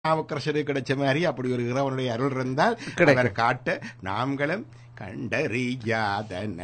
நாவுக்கரசருக்கு கிடைச்ச மாதிரி அப்படி ஒரு இறைவனுடைய அருள் இருந்தால் கிடைக்கும். அவர் காட்ட நாம்களும் கண்டறியாதன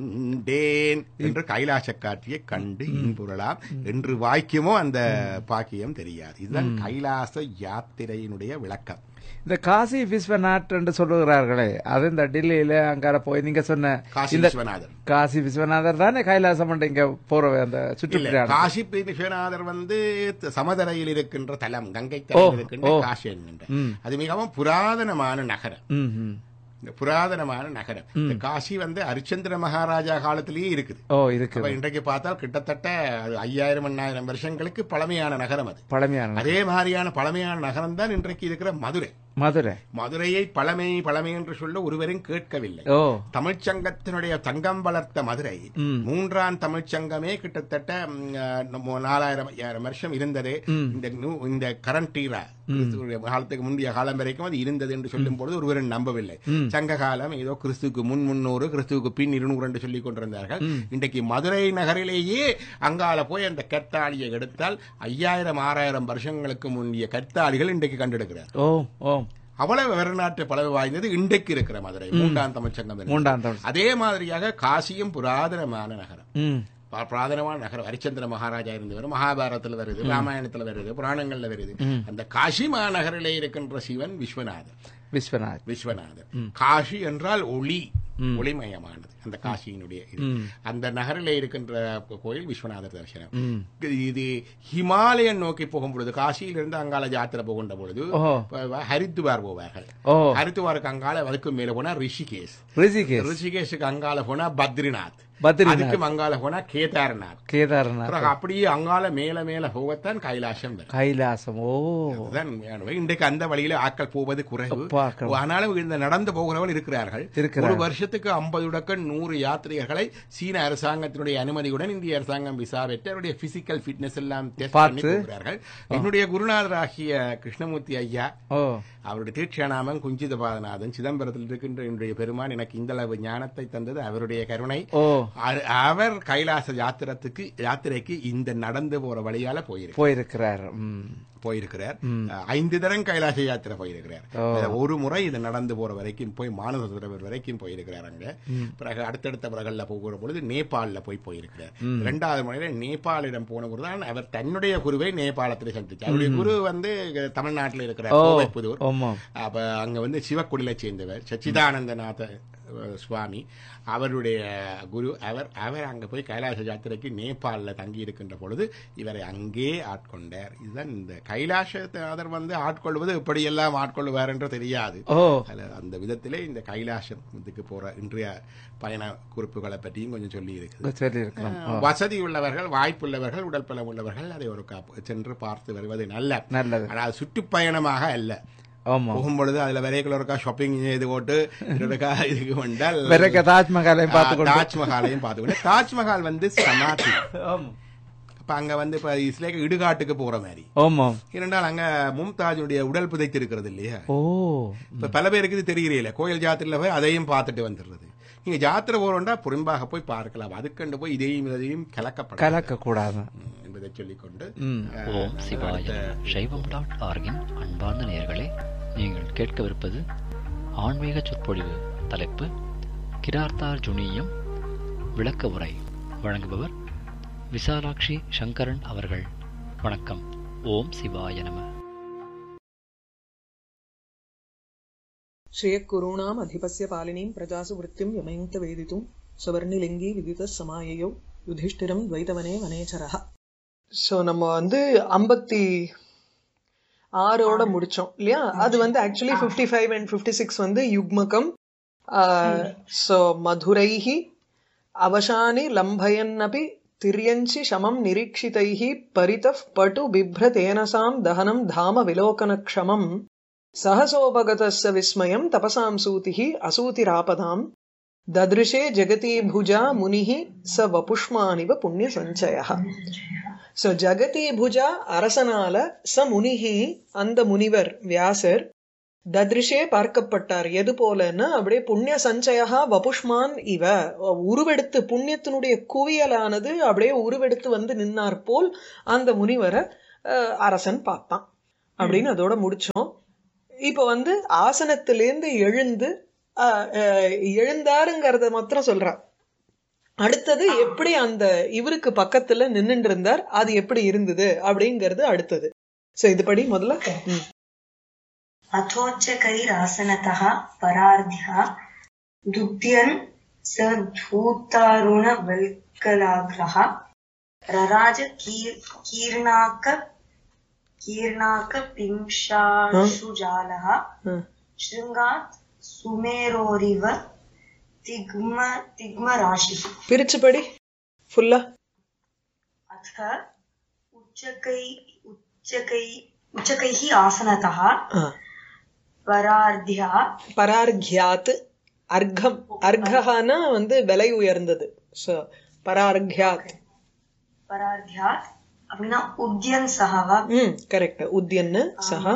கண்டேன் என்று கைலாச காட்சியை கண்டு இன்புறலாம் என்று வாய்க்குமோ அந்த பாக்கியம் தெரியாது இதுதான் கைலாச யாத்திரையினுடைய விளக்கம் இந்த காசி விஸ்வநாத் என்று சொல்லுகிறார்களே அது இந்த டெல்லியில அங்கார போய் நீங்க சொன்ன காசி இந்த விஸ்வநாதர் காசி விஸ்வநாதர் தானே கைலாசம் என்று இங்க போற அந்த இல்ல சுற்றுப்பிரயாணம் காசி விஸ்வநாதர் வந்து சமதரையில் இருக்கின்ற தலம் கங்கை தலம் இருக்கின்ற ஓ. காசி என்கின்ற ம். அது மிகவும் புராதனமான நகரம் ம், ம். இந்த புராதனமான நகரம் இந்த காசி வந்து ஹரிச்சந்திர மகாராஜா காலத்திலேயே இருக்குது ஓ இருக்கு அப்ப இன்றைக்கு பார்த்தால் கிட்டத்தட்ட அது ஐயாயிரம் எண்ணாயிரம் வருஷங்களுக்கு பழமையான நகரம் அது பழமையான அதே மாதிரியான பழமையான நகரம் தான் இன்றைக்கு இருக்கிற மதுரை மதுரை மதுரையை பழமை பழமை என்று சொல்ல ஒருவரும் கேட்கவில்லை ஓ தமிழ்ச்சங்கத்தினுடைய தங்கம் வளர்த்த மதுரை ம். மூன்றாம் தமிழ்ச்சங்கமே கிட்டத்தட்ட ம், அஹ், நம்ம நாலாயிரம் ஐயாயிரம் வருஷம் இருந்ததே ம். இந்த நூ- இந்த கரண்ட் ஈரா கிறிஸ்துவுடைய காலத்துக்கு முந்தைய காலம் வரைக்கும் அது இருந்தது என்று சொல்லும் பொழுது ஒருவரும் நம்பவில்லை ம். சங்க காலம் ஏதோ கிறிஸ்துவுக்கு முன் முன்னூறு கிறிஸ்துவுக்கு பின் இருநூறு என்று சொல்லிக் கொண்டிருந்தார்கள் இன்றைக்கு மதுரை நகரிலேயே அங்கால போய் அந்த கற்றாழியை எடுத்தால் ஐயாயிரம் ஆறாயிரம் வருஷங்களுக்கு முந்தைய கற்றாழிகள் இன்றைக்கு கண்டெடுக்கிறார் ஓ ஓ அவ்வளவு வரலாற்று பலவு வாய்ந்தது இன்றைக்கு இருக்கிற மதுரை மூன்றாம் தமிழ்ச்சங்கம் இருந்தது. மூன்றாம் தமிழ் அதே மாதிரியாக காசியும் புராதனமான நகரம் ம் பா- புராதனமான நகரம் ஹரிச்சந்திர மகாராஜா இருந்தவர் மகாபாரதத்துல வருது ராமாயணத்துல வருது புராணங்கள்ல வருது அந்த காசி மாநகரிலே இருக்கின்ற சிவன் விஸ்வநாதர் விஸ்வநாத் விஸ்வநாதர் காசி என்றால் ஒளி ஒளிமயமானது அந்த காசியினுடைய இது. ம். அந்த நகரிலே இருக்கின்ற கோயில் விஸ்வநாதர் தரிசனம் ம் இது ஹிமாலயன் நோக்கி போகும் பொழுது காசியிலிருந்து அங்கால யாத்திரை போகின்ற பொழுது ஓஹோ ப- ஹரித்துவார் போவார்கள் ஓ ஹரித்துவாருக்கு அங்கால அதுக்கு மேல போனா ரிஷிகேஷ் ரிஷிகேஷ் ரிஷிகேஷுக்கு அங்கால போனா பத்ரிநாத் பத்ரிநாத் அதுக்கு அங்கால போனா கேதார்நாத் கேதார்நாத் பிறகு அப்படியே அங்கால மேல மேல போகத்தான் கைலாசம் வரும் கைலாசம் ஓ அதுதான் உண்மையானவை. இன்றைக்கு அந்த வழியில ஆட்கள் போவது குறைவு பார்க்கலாம். ஆனாலும் இந்த நடந்து போகிறவர்கள் இருக்கிறார்கள் இருக்கிறார்கள். ஒரு வருஷத்துக்கு ஐம்பது உடக்கன் நூறு யாத்ரிகர்களை சீன அரசாங்கத்தினுடைய அனுமதியுடன் இந்திய அரசாங்கம் விசா பெற்று அவருடைய பிசிக்கல் ஃபிட்னஸ் எல்லாம் டெஸ்ட் பண்ணி பார்த்து. போகிறார்கள் என்னுடைய குருநாதராகிய கிருஷ்ணமூர்த்தி ஐயா ஓ அவருடைய தீட்சாநாமம் குஞ்சித பாதநாதன் சிதம்பரத்தில் இருக்கின்ற என்னுடைய பெருமான் எனக்கு இந்த அளவு ஞானத்தை தந்தது அவருடைய கருணை ஓ அ- அவர் கைலாச யாத்திரத்துக்கு யாத்திரைக்கு இந்த நடந்து போற வழியால போயிருக்கு போயிருக்கிறார் ம் போயிருக்கிறார் அஹ், ஐந்து தரம் கைலாச யாத்திரை போயிருக்கிறார் ஓ. அதுல ஒரு முறை இது நடந்து போற வரைக்கும் போய் மானசரோவர் வரைக்கும் போயிருக்கிறார் அங்க பிறகு அடுத்தடுத்த பிறகல்ல போகிற பொழுது நேபாளில போய் போயிருக்கிறார் இரண்டாவது முறையில நேபாளிடம் போன பொழுது தான் அவர் தன்னுடைய குருவை நேபாளத்தில் சந்திச்சார் அவருடைய குரு வந்து தமிழ்நாட்டில் இருக்கிற ஓ கோவைப்புதூர் ஆமாம் அப்ப அங்க வந்து சிவக்குடிலை சேர்ந்தவர் சச்சிதானந்தநாத அஹ், சுவாமி அவருடைய குரு அவர் அவர் அங்க போய் கைலாச யாத்திரைக்கு நேபாளில் தங்கி இருக்கின்ற பொழுது இவரை அங்கே ஆட்கொண்டார் இதுதான் இந்த கைலாசநாதர் வந்து ஆட்கொள்வது எப்படியெல்லாம் ஆட்கொள்வார் என்று தெரியாது ஓ அதுல அந்த விதத்திலே இந்த கைலாசம் இதுக்கு போற இன்றைய பயண குறிப்புகளை பற்றியும் கொஞ்சம் சொல்லி இருக்குது சொல்லி இருக்கிறோம் வசதி உள்ளவர்கள் வாய்ப்புள்ளவர்கள் உடல் பலம் உள்ளவர்கள் அதை ஒரு காப்பு சென்று பார்த்து வருவது நல்ல நல்லது ஆனால் சுற்றுப்பயணமாக அல்ல ஆமாம் போகும்பொழுது அதுல விரைகள் ஒருக்கா ஷாப்பிங் செய்து போட்டு இருக்கா இதுக்கு வந்தால் பிறகு தாஜ்மஹாலையும் பார்த்து கொண்டு தாஜ்மஹாலையும் பார்த்து தாஜ்மஹால் வந்து சமாதி ஆமாம் அப்ப அங்க வந்து இப்ப இஸ்லேக்கு இடுகாட்டுக்கு போற மாதிரி ஆமாம் இரண்டால் அங்க மும்தாஜுடைய உடல் புதைத்து இருக்கிறது இல்லையா ஓ இப்ப பல பேருக்கு இது தெரியல கோயில் ஜாத்திரையில போய் அதையும் பார்த்துட்டு வந்துடுறது நீங்க ஜாத்திரை போறோம்டா புறம்பாக போய் பார்க்கலாம் அதுக்கண்டு போய் இதையும் இதையும் கலக்கப்பட கலக்க கூடாது என்பதை சொல்லிக்கொண்டு ம் ஓம் சிவாய நம. சைவம் டாட் ஆர்கின் அன்பார்ந்த நேயர்களே நீங்கள் கேட்கவிருப்பது ஆன்மீக சொற்பொழிவு தலைப்பு கிரார்த்தார் ஜுனியம் விளக்க உரை வழங்குபவர் விசாலாட்சி சங்கரன் அவர்கள் வணக்கம் ஓம் சிவாய நம श्रियः अधिपस्य पालिनीं प्रजासु वृत्तिं यमयन्त वेदितुं सवर्णिलिङ्गी विदितः समाययौ யுதிஷ்டிரம் துவைதவனே வனேச்சரஹா ஸோ நம்ம வந்து ஐம்பத்தி ஆறோட முடிச்சோம் இல்லையா அது வந்து actually fifty five and fifty six வந்து யுக்மகம் ஸோ மதுரைஹி அவசானி லம்பயன்னபி திரியஞ்சி சமம் நிரீட்சிதைः परितः पटु बिभ्रतेनसां दहनं धाम विलोकनक्षमम् सहसोपगतस्य विस्मयं तपसां सूतिः असूतिरापदाम् ददृशे जगती भुजा मुनिः स वपुष्मानिव पुण्यसञ्चयः ஸோ ஜகதி புஜா அரசனால ச முனிகி அந்த முனிவர் வியாசர் தத்ரிஷே பார்க்கப்பட்டார் எது போலன்னா அப்படியே புண்ணிய சஞ்சயா வபுஷ்மான் இவ உருவெடுத்து புண்ணியத்தினுடைய குவியலானது அப்படியே உருவெடுத்து வந்து நின்னார் போல் அந்த முனிவரை அஹ், அரசன் பார்த்தான் அப்படின்னு அதோட முடிச்சோம் இப்போ வந்து ஆசனத்திலேருந்து எழுந்து அஹ், அஹ், எழுந்தாருங்கிறத மாத்திரம் சொல்றா அடுத்தது எப்படி அந்த இவருக்கு பக்கத்துல நின்னுட்டு இருந்தார் அது எப்படி இருந்தது அப்படிங்கிறது அடுத்தது சோ இது படி முதல்ல ம். अथोच्चकैरासनतः परार्ध्यः दुद्यन् स धूतारुणवल्कलाग्रः रराज कीर् कीर्णाक कीर्णाकपिंशाशुजालः ம். शृङ्गात् सुमेरोरिव तिग्म तिग्मराशिः பிரிச்சு படி ஃபுல்லா अथ उच्चकै उच्चकै उच्चकैः आसनतः परार्ध्या பரார்கியாத் அர்க்கம் அர்க்கஹானா வந்து விலை உயர்ந்தது சோ பரார்கியாத் परार्ध्यात् அப்படின்னா உத்யன் சகவா ம் கரெக்ட் உத்யன்னு சஹா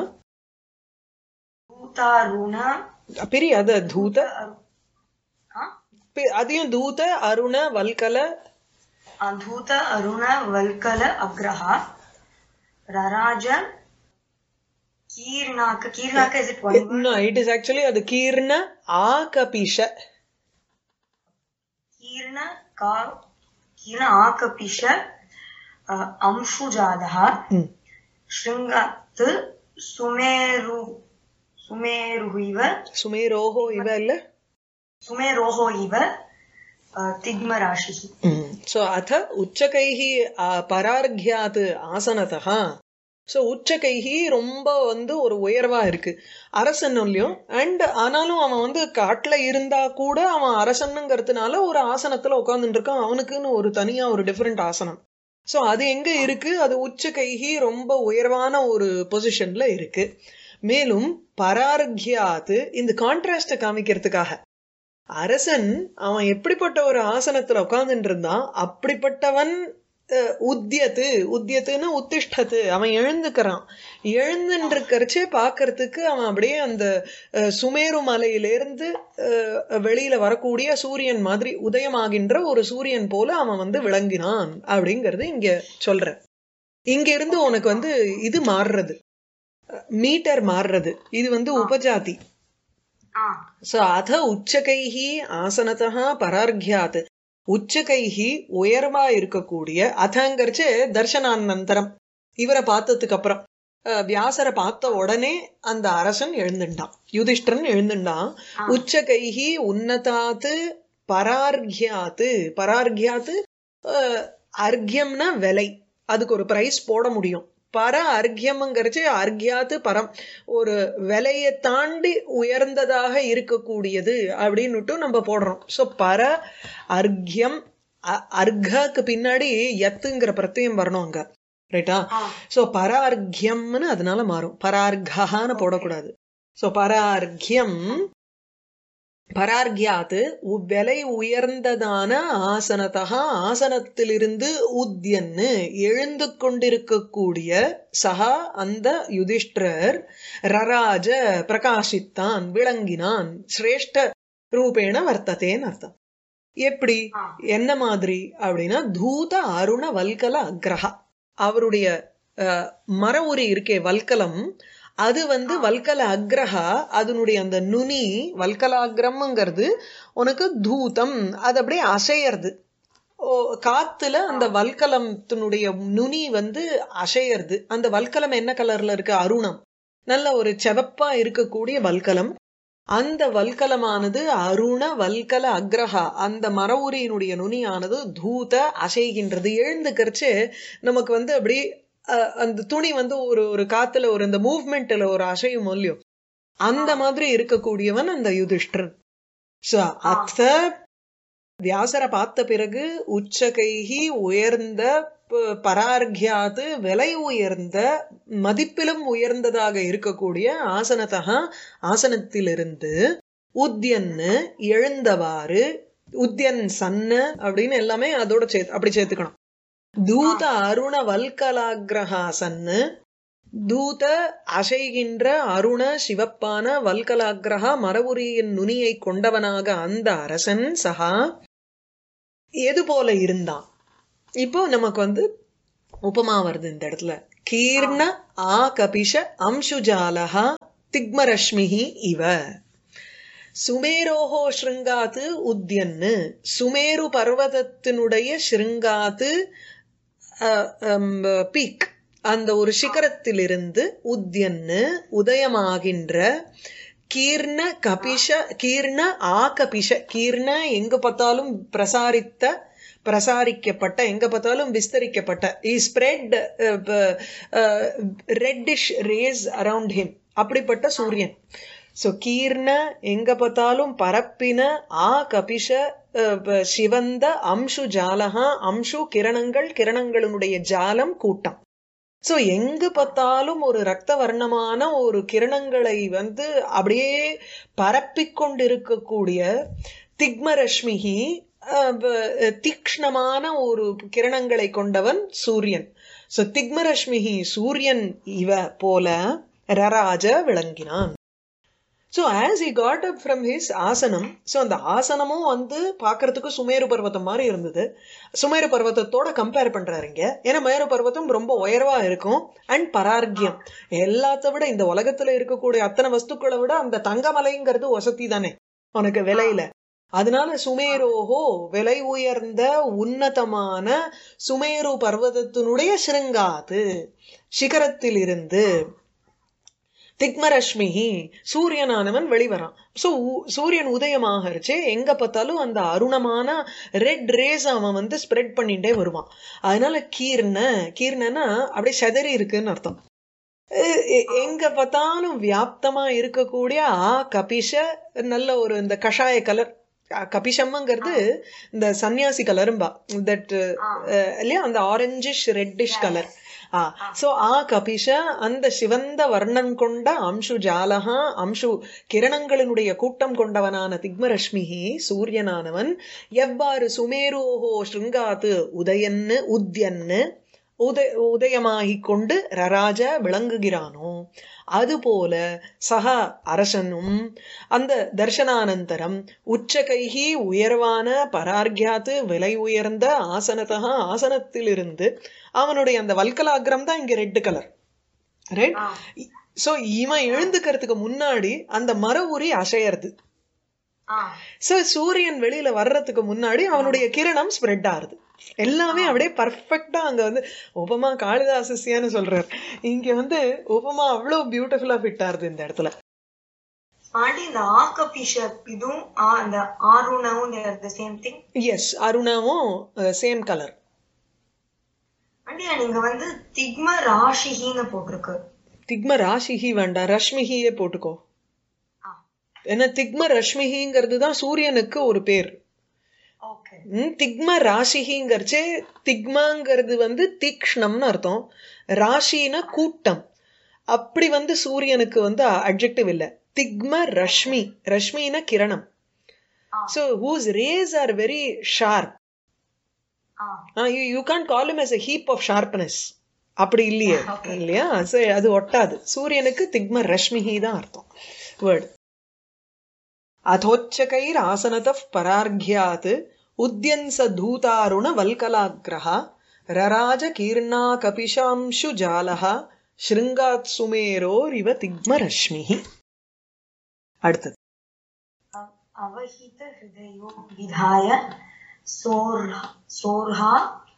பூதாருண பிரி அத தூத ஆ? பி- அதையும் தூத அருண வல்கல அதூத அருண வல்கல அக்ரஹா ரராஜ கீர்ணாக்க கீர்ணாக்க is it one no it is actually அது கீர்ண ஆகபிஷ கீர்ண கா கீர்ண ஆகபிஷ அஹ், அம்சுஜாதः ம். शृङ्गात् सुमेरु सुमेरुः इव சுமேரோஹோ இவ இல்ல सुमेरोः इव अ, तिग्मराशिः சோ அத உச்சகைஹி அ, பரார்கியாத் ஆசனதா சோ உச்சகைஹி ரொம்ப வந்து ஒரு உயர்வா இருக்கு அரசன் இல்லையும் அண்ட் ஆனாலும் அவன் வந்து காட்டுல இருந்தா கூட அவன் அரசனுங்கிறதுனால ஒரு ஆசனத்துல உட்கார்ந்துட்டு இருக்கான் அவனுக்குன்னு ஒரு தனியா ஒரு டிஃபரெண்ட் ஆசனம் சோ அது எங்க இருக்கு அது உச்ச கைகி ரொம்ப உயர்வான ஒரு பொசிஷன்ல இருக்கு மேலும் பரார்கியாத்து இந்த கான்ட்ராஸ்ட காமிக்கிறதுக்காக அரசன் அவன் எப்படிப்பட்ட ஒரு ஆசனத்துல உட்கார்ந்துட்டு இருந்தான் அப்படிப்பட்டவன் அஹ், உத்தியத்து உத்தியத்துன்னு உத்திஷ்டத்து அவன் எழுந்துக்கிறான் எழுந்துட்டு இருக்கறச்சே பாக்குறதுக்கு அவன் அப்படியே அந்த அஹ், சுமேரு மலையிலிருந்து அஹ், வெளியில வரக்கூடிய சூரியன் மாதிரி உதயமாகின்ற ஒரு சூரியன் போல அவன் வந்து விளங்கினான் அப்படிங்கறது இங்க சொல்ற இங்க இருந்து உனக்கு வந்து இது மாறுறது மீட்டர் மாறுறது இது வந்து உபஜாதி ஆ சோ அத உச்சகைஹி ஆசனதா பரார்கியாத் உச்சகைஹி உயர்வா இருக்கக்கூடிய அதங்கரிச்சு தர்சனானந்தரம் இவரை பார்த்ததுக்கு அப்புறம் அஹ், வியாசரை பார்த்த உடனே அந்த அரசன் எழுந்துட்டான் யுதிஷ்டரன் எழுந்துட்டான் உச்சகைஹி உன்னதாத்து பரார்கியாத்து பரார்கியாத்து அஹ், அர்க்யம்னா விலை அதுக்கு ஒரு பிரைஸ் போட முடியும் பர அர்க்யம்ங்கிறச்சு அர்க்யாத்து பரம் ஒரு விலையை தாண்டி உயர்ந்ததாக இருக்கக்கூடியது அப்படின்னுட்டு நம்ம போடுறோம் சோ பர அர்க்யம் அ- அர்க்காக்கு பின்னாடி எத்துங்கிற பிரत्यயம் வரணும் அங்க ரைட்டா சோ பர அர்க்யம்னு அதனால மாறும் பரார்கான்னு போடக்கூடாது சோ பரார்க்யம் பரார்கியாத்து உ- விலை உயர்ந்ததான ஆசனத்தகா ஆசனத்திலிருந்து உத்யன்னு எழுந்து கொண்டிருக்கக்கூடிய சகா அந்த யுதிஷ்டர் ரராஜ பிரகாசித்தான் விளங்கினான் சிரேஷ்ட ரூபேண வர்த்ததேன்னு அர்த்தம் எப்படி என்ன மாதிரி அப்படின்னா தூத அருண வல்கல அக்ரஹா அவருடைய அஹ், மர உரி இருக்கே வல்கலம் அது வந்து வல்கல அக்ரஹா அதனுடைய அந்த நுனி வல்கலாகிரம்ங்கிறது உனக்கு தூதம் அது அப்படியே அசையறது ஓ, காத்துல அந்த வல்கலத்தினுடைய நுனி வந்து அசையறது அந்த வல்கலம் என்ன கலர்ல இருக்கு அருணம் நல்ல ஒரு செவப்பா இருக்கக்கூடிய வல்கலம் அந்த வல்கலமானது அருண வல்கல அக்ரஹா அந்த மரவுரியினுடைய நுனியானது தூத அசைகின்றது எழுந்துக்கிறச்சு நமக்கு வந்து அப்படி அஹ், அந்த துணி வந்து ஒரு ஒரு காத்துல ஒரு இந்த மூவ்மெண்ட்ல ஒரு அசையும் இல்லையோ அந்த மாதிரி இருக்கக்கூடியவன் அந்த யுதிஷ்டரன் சோ அத்த வியாசரை பார்த்த பிறகு உச்சகைகி உயர்ந்த ப- பரார்கியாது விலை உயர்ந்த மதிப்பிலும் உயர்ந்ததாக இருக்கக்கூடிய ஆசனத்தகா ஆசனத்திலிருந்து உத்யன்னு எழுந்தவாறு உத்யன் சன்னு அப்படின்னு எல்லாமே அதோட சேர்த்து அப்படி சேர்த்துக்கணும் தூத அருண வல்கலாகிரகா சன்னு தூத அசைகின்ற அருண சிவப்பான வல்கலாகிரகா மரபுரியின் நுனியை கொண்டவனாக அந்த அரசன் சகா எது போல இருந்தான் இப்போ நமக்கு வந்து உபமா வருது இந்த இடத்துல கீர்ண ஆகபிஷ அம்சுஜாலः திக்மரஷ்மிः இவ சுமேரோஹோ ஸ்ருங்காத்து உத்யன்னு சுமேரு பர்வதத்தினுடைய ஸ்ருங்காத்து பீக் அந்த ஒரு சிகரத்திலிருந்து உத்யன்னு உதயமாகின்ற கீர்ண கபிஷ கீர்ண ஆகபிஷ கீர்ண எங்க பார்த்தாலும் பிரசாரித்த பிரசாரிக்கப்பட்ட எங்க பார்த்தாலும் விஸ்தரிக்கப்பட்ட இ spread reddish rays around him அப்படிப்பட்ட சூரியன் சோ கீர்ண எங்க பார்த்தாலும் பரப்பின ஆ கபிஷ அஹ், ப- சிவந்த அம்சு ஜாலகா அம்சு கிரணங்கள் கிரணங்களினுடைய ஜாலம் கூட்டம் சோ எங்க பார்த்தாலும் ஒரு ரத்த வர்ணமான ஒரு கிரணங்களை வந்து அப்படியே பரப்பிக் கொண்டிருக்கக்கூடிய திக்மரஷ்மிகி அஹ், வ- தீக்ஷ்ணமான ஒரு கிரணங்களை கொண்டவன் சூரியன் சோ திக்மரஷ்மிகி சூரியன் இவ போல ரராஜ விளங்கினான் so as he got up from his ஆசனம் ஸோ அந்த ஆசனமும் வந்து பார்க்கறதுக்கு சுமேரு பர்வதம் மாதிரி இருந்தது சுமேரு பர்வதத்தோட கம்பேர் பண்றாருங்க ஏன்னா மேரு பர்வதம் ரொம்ப உயர்வா இருக்கும் அண்ட் பரார்க்கியம் எல்லாத்த விட இந்த உலகத்துல இருக்கக்கூடிய அத்தனை வஸ்துக்களை விட அந்த தங்கமலைங்கிறது வசதி தானே உனக்கு விலையில அதனால சுமேரோஹோ விலை உயர்ந்த உன்னதமான சுமேரு பர்வதத்தினுடைய சிருங்காது சிகரத்திலிருந்து திக்மரஷ்மிஹி சூரியனானவன் வெளிவரான் சோ சூரியன் உதயமாகறச்சே எங்க பார்த்தாலும் அந்த அருணமான ரெட் ரேஸ் அவன் வந்து ஸ்ப்ரெட் பண்ணிட்டே வருவான் அதனால கீர்ண கீர்ணனா அப்படியே செதறி இருக்குன்னு அர்த்தம் எ- எ- எங்க பார்த்தாலும் வியாப்தமா இருக்கக்கூடிய ஆ கபிஷ நல்ல ஒரு இந்த கஷாய கலர் கபிஷம்ங்கிறது இந்த சன்னியாசி கலரும்பா தட் இல்லையா அந்த orangish reddish colour ah so ah கபிஷ அந்த சிவந்த வர்ணம் கொண்ட அம்சு ஜாலகா அம்சு கிரணங்களினுடைய கூட்டம் கொண்டவனான திக்மரஷ்மிஹி சூரியனானவன் எவ்வாறு சுமேரோஹோ ஸ்ருங்காத்து உதயன்னு உத்யன்னு உத உதயமாகிக் கொண்டு ரராஜ விளங்குகிறானோ அதுபோல சக அரசனும் அந்த தர்சனானந்தரம் உச்சகைகி உயர்வான பரார்க்கியாத்து விலை உயர்ந்த ஆசனத்தக ஆசனத்திலிருந்து அவனுடைய அந்த வல்கலாகிரம் தான் இங்க ரெட் கலர் ரைட் சோ இவன் எழுந்துக்கிறதுக்கு முன்னாடி அந்த மர உரி அசையறது ஆ சோ சூரியன் வெளியில வர்றதுக்கு முன்னாடி அவனுடைய கிரணம் ஸ்ப்ரெட் ஆகுது எல்லாமே அப்படியே பர்ஃபெக்டா அங்க வந்து உபமா காளிதாசஸ்யான்னு சொல்றாரு இங்க வந்து உபமா அவ்வளவு பியூட்டிஃபுல்லா ஃபிட் ஆகுது இந்த இடத்துல பாண்டி இந்த ஆக்கபிஷ இதுவும் ஆ, அந்த ஆருணவும் த சேம் திங் எஸ் அருணாவும் சேம் கலர் ஆண்டியா நீங்க வந்து திக்ம ராஷிகின்னு போட்டிருக்கு திக்ம ராசிஹி வேண்டாம் ரஷ்மிஹியே போட்டுக்கோ ஆ ஏன்னா திக்ம ரஷ்மிஹிங்கிறது தான் சூரியனுக்கு ஒரு பேர் ஓகே ம், திக்ம ராசிங்கிறச்சே திக்மாங்கிறது வந்து தீக்ஷ்ணம்னு அர்த்தம் ராசினா கூட்டம் அப்படி வந்து சூரியனுக்கு வந்து அட்ஜெக்டிவ் இல்ல திக்ம ரஷ்மி ரஷ்மினா கிரணம் ஆ. So whose rays are very sharp ah you you can call him as a heap of sharpness அப்படி இல்லையே Okay. இல்லையா So, அது ஒட்டாது சூரியனுக்கு திக்ம ரஷ்மிஹி தான் அர்த்தம் வேர்டு அதோச்சகைர் ஆசனத பரார்கியாத் உத்யன்ச தூதாருண வல்கலாகிரஹ ரராஜ கீர்ணா கபிஷாம்சு ஜாலஹ ஸ்ருங்காத் சுமேரோர் இவ திக்ம ரஷ்மிஹி அடுத்தது अवहित हृदयो विधाय सोर्हा सोर्हा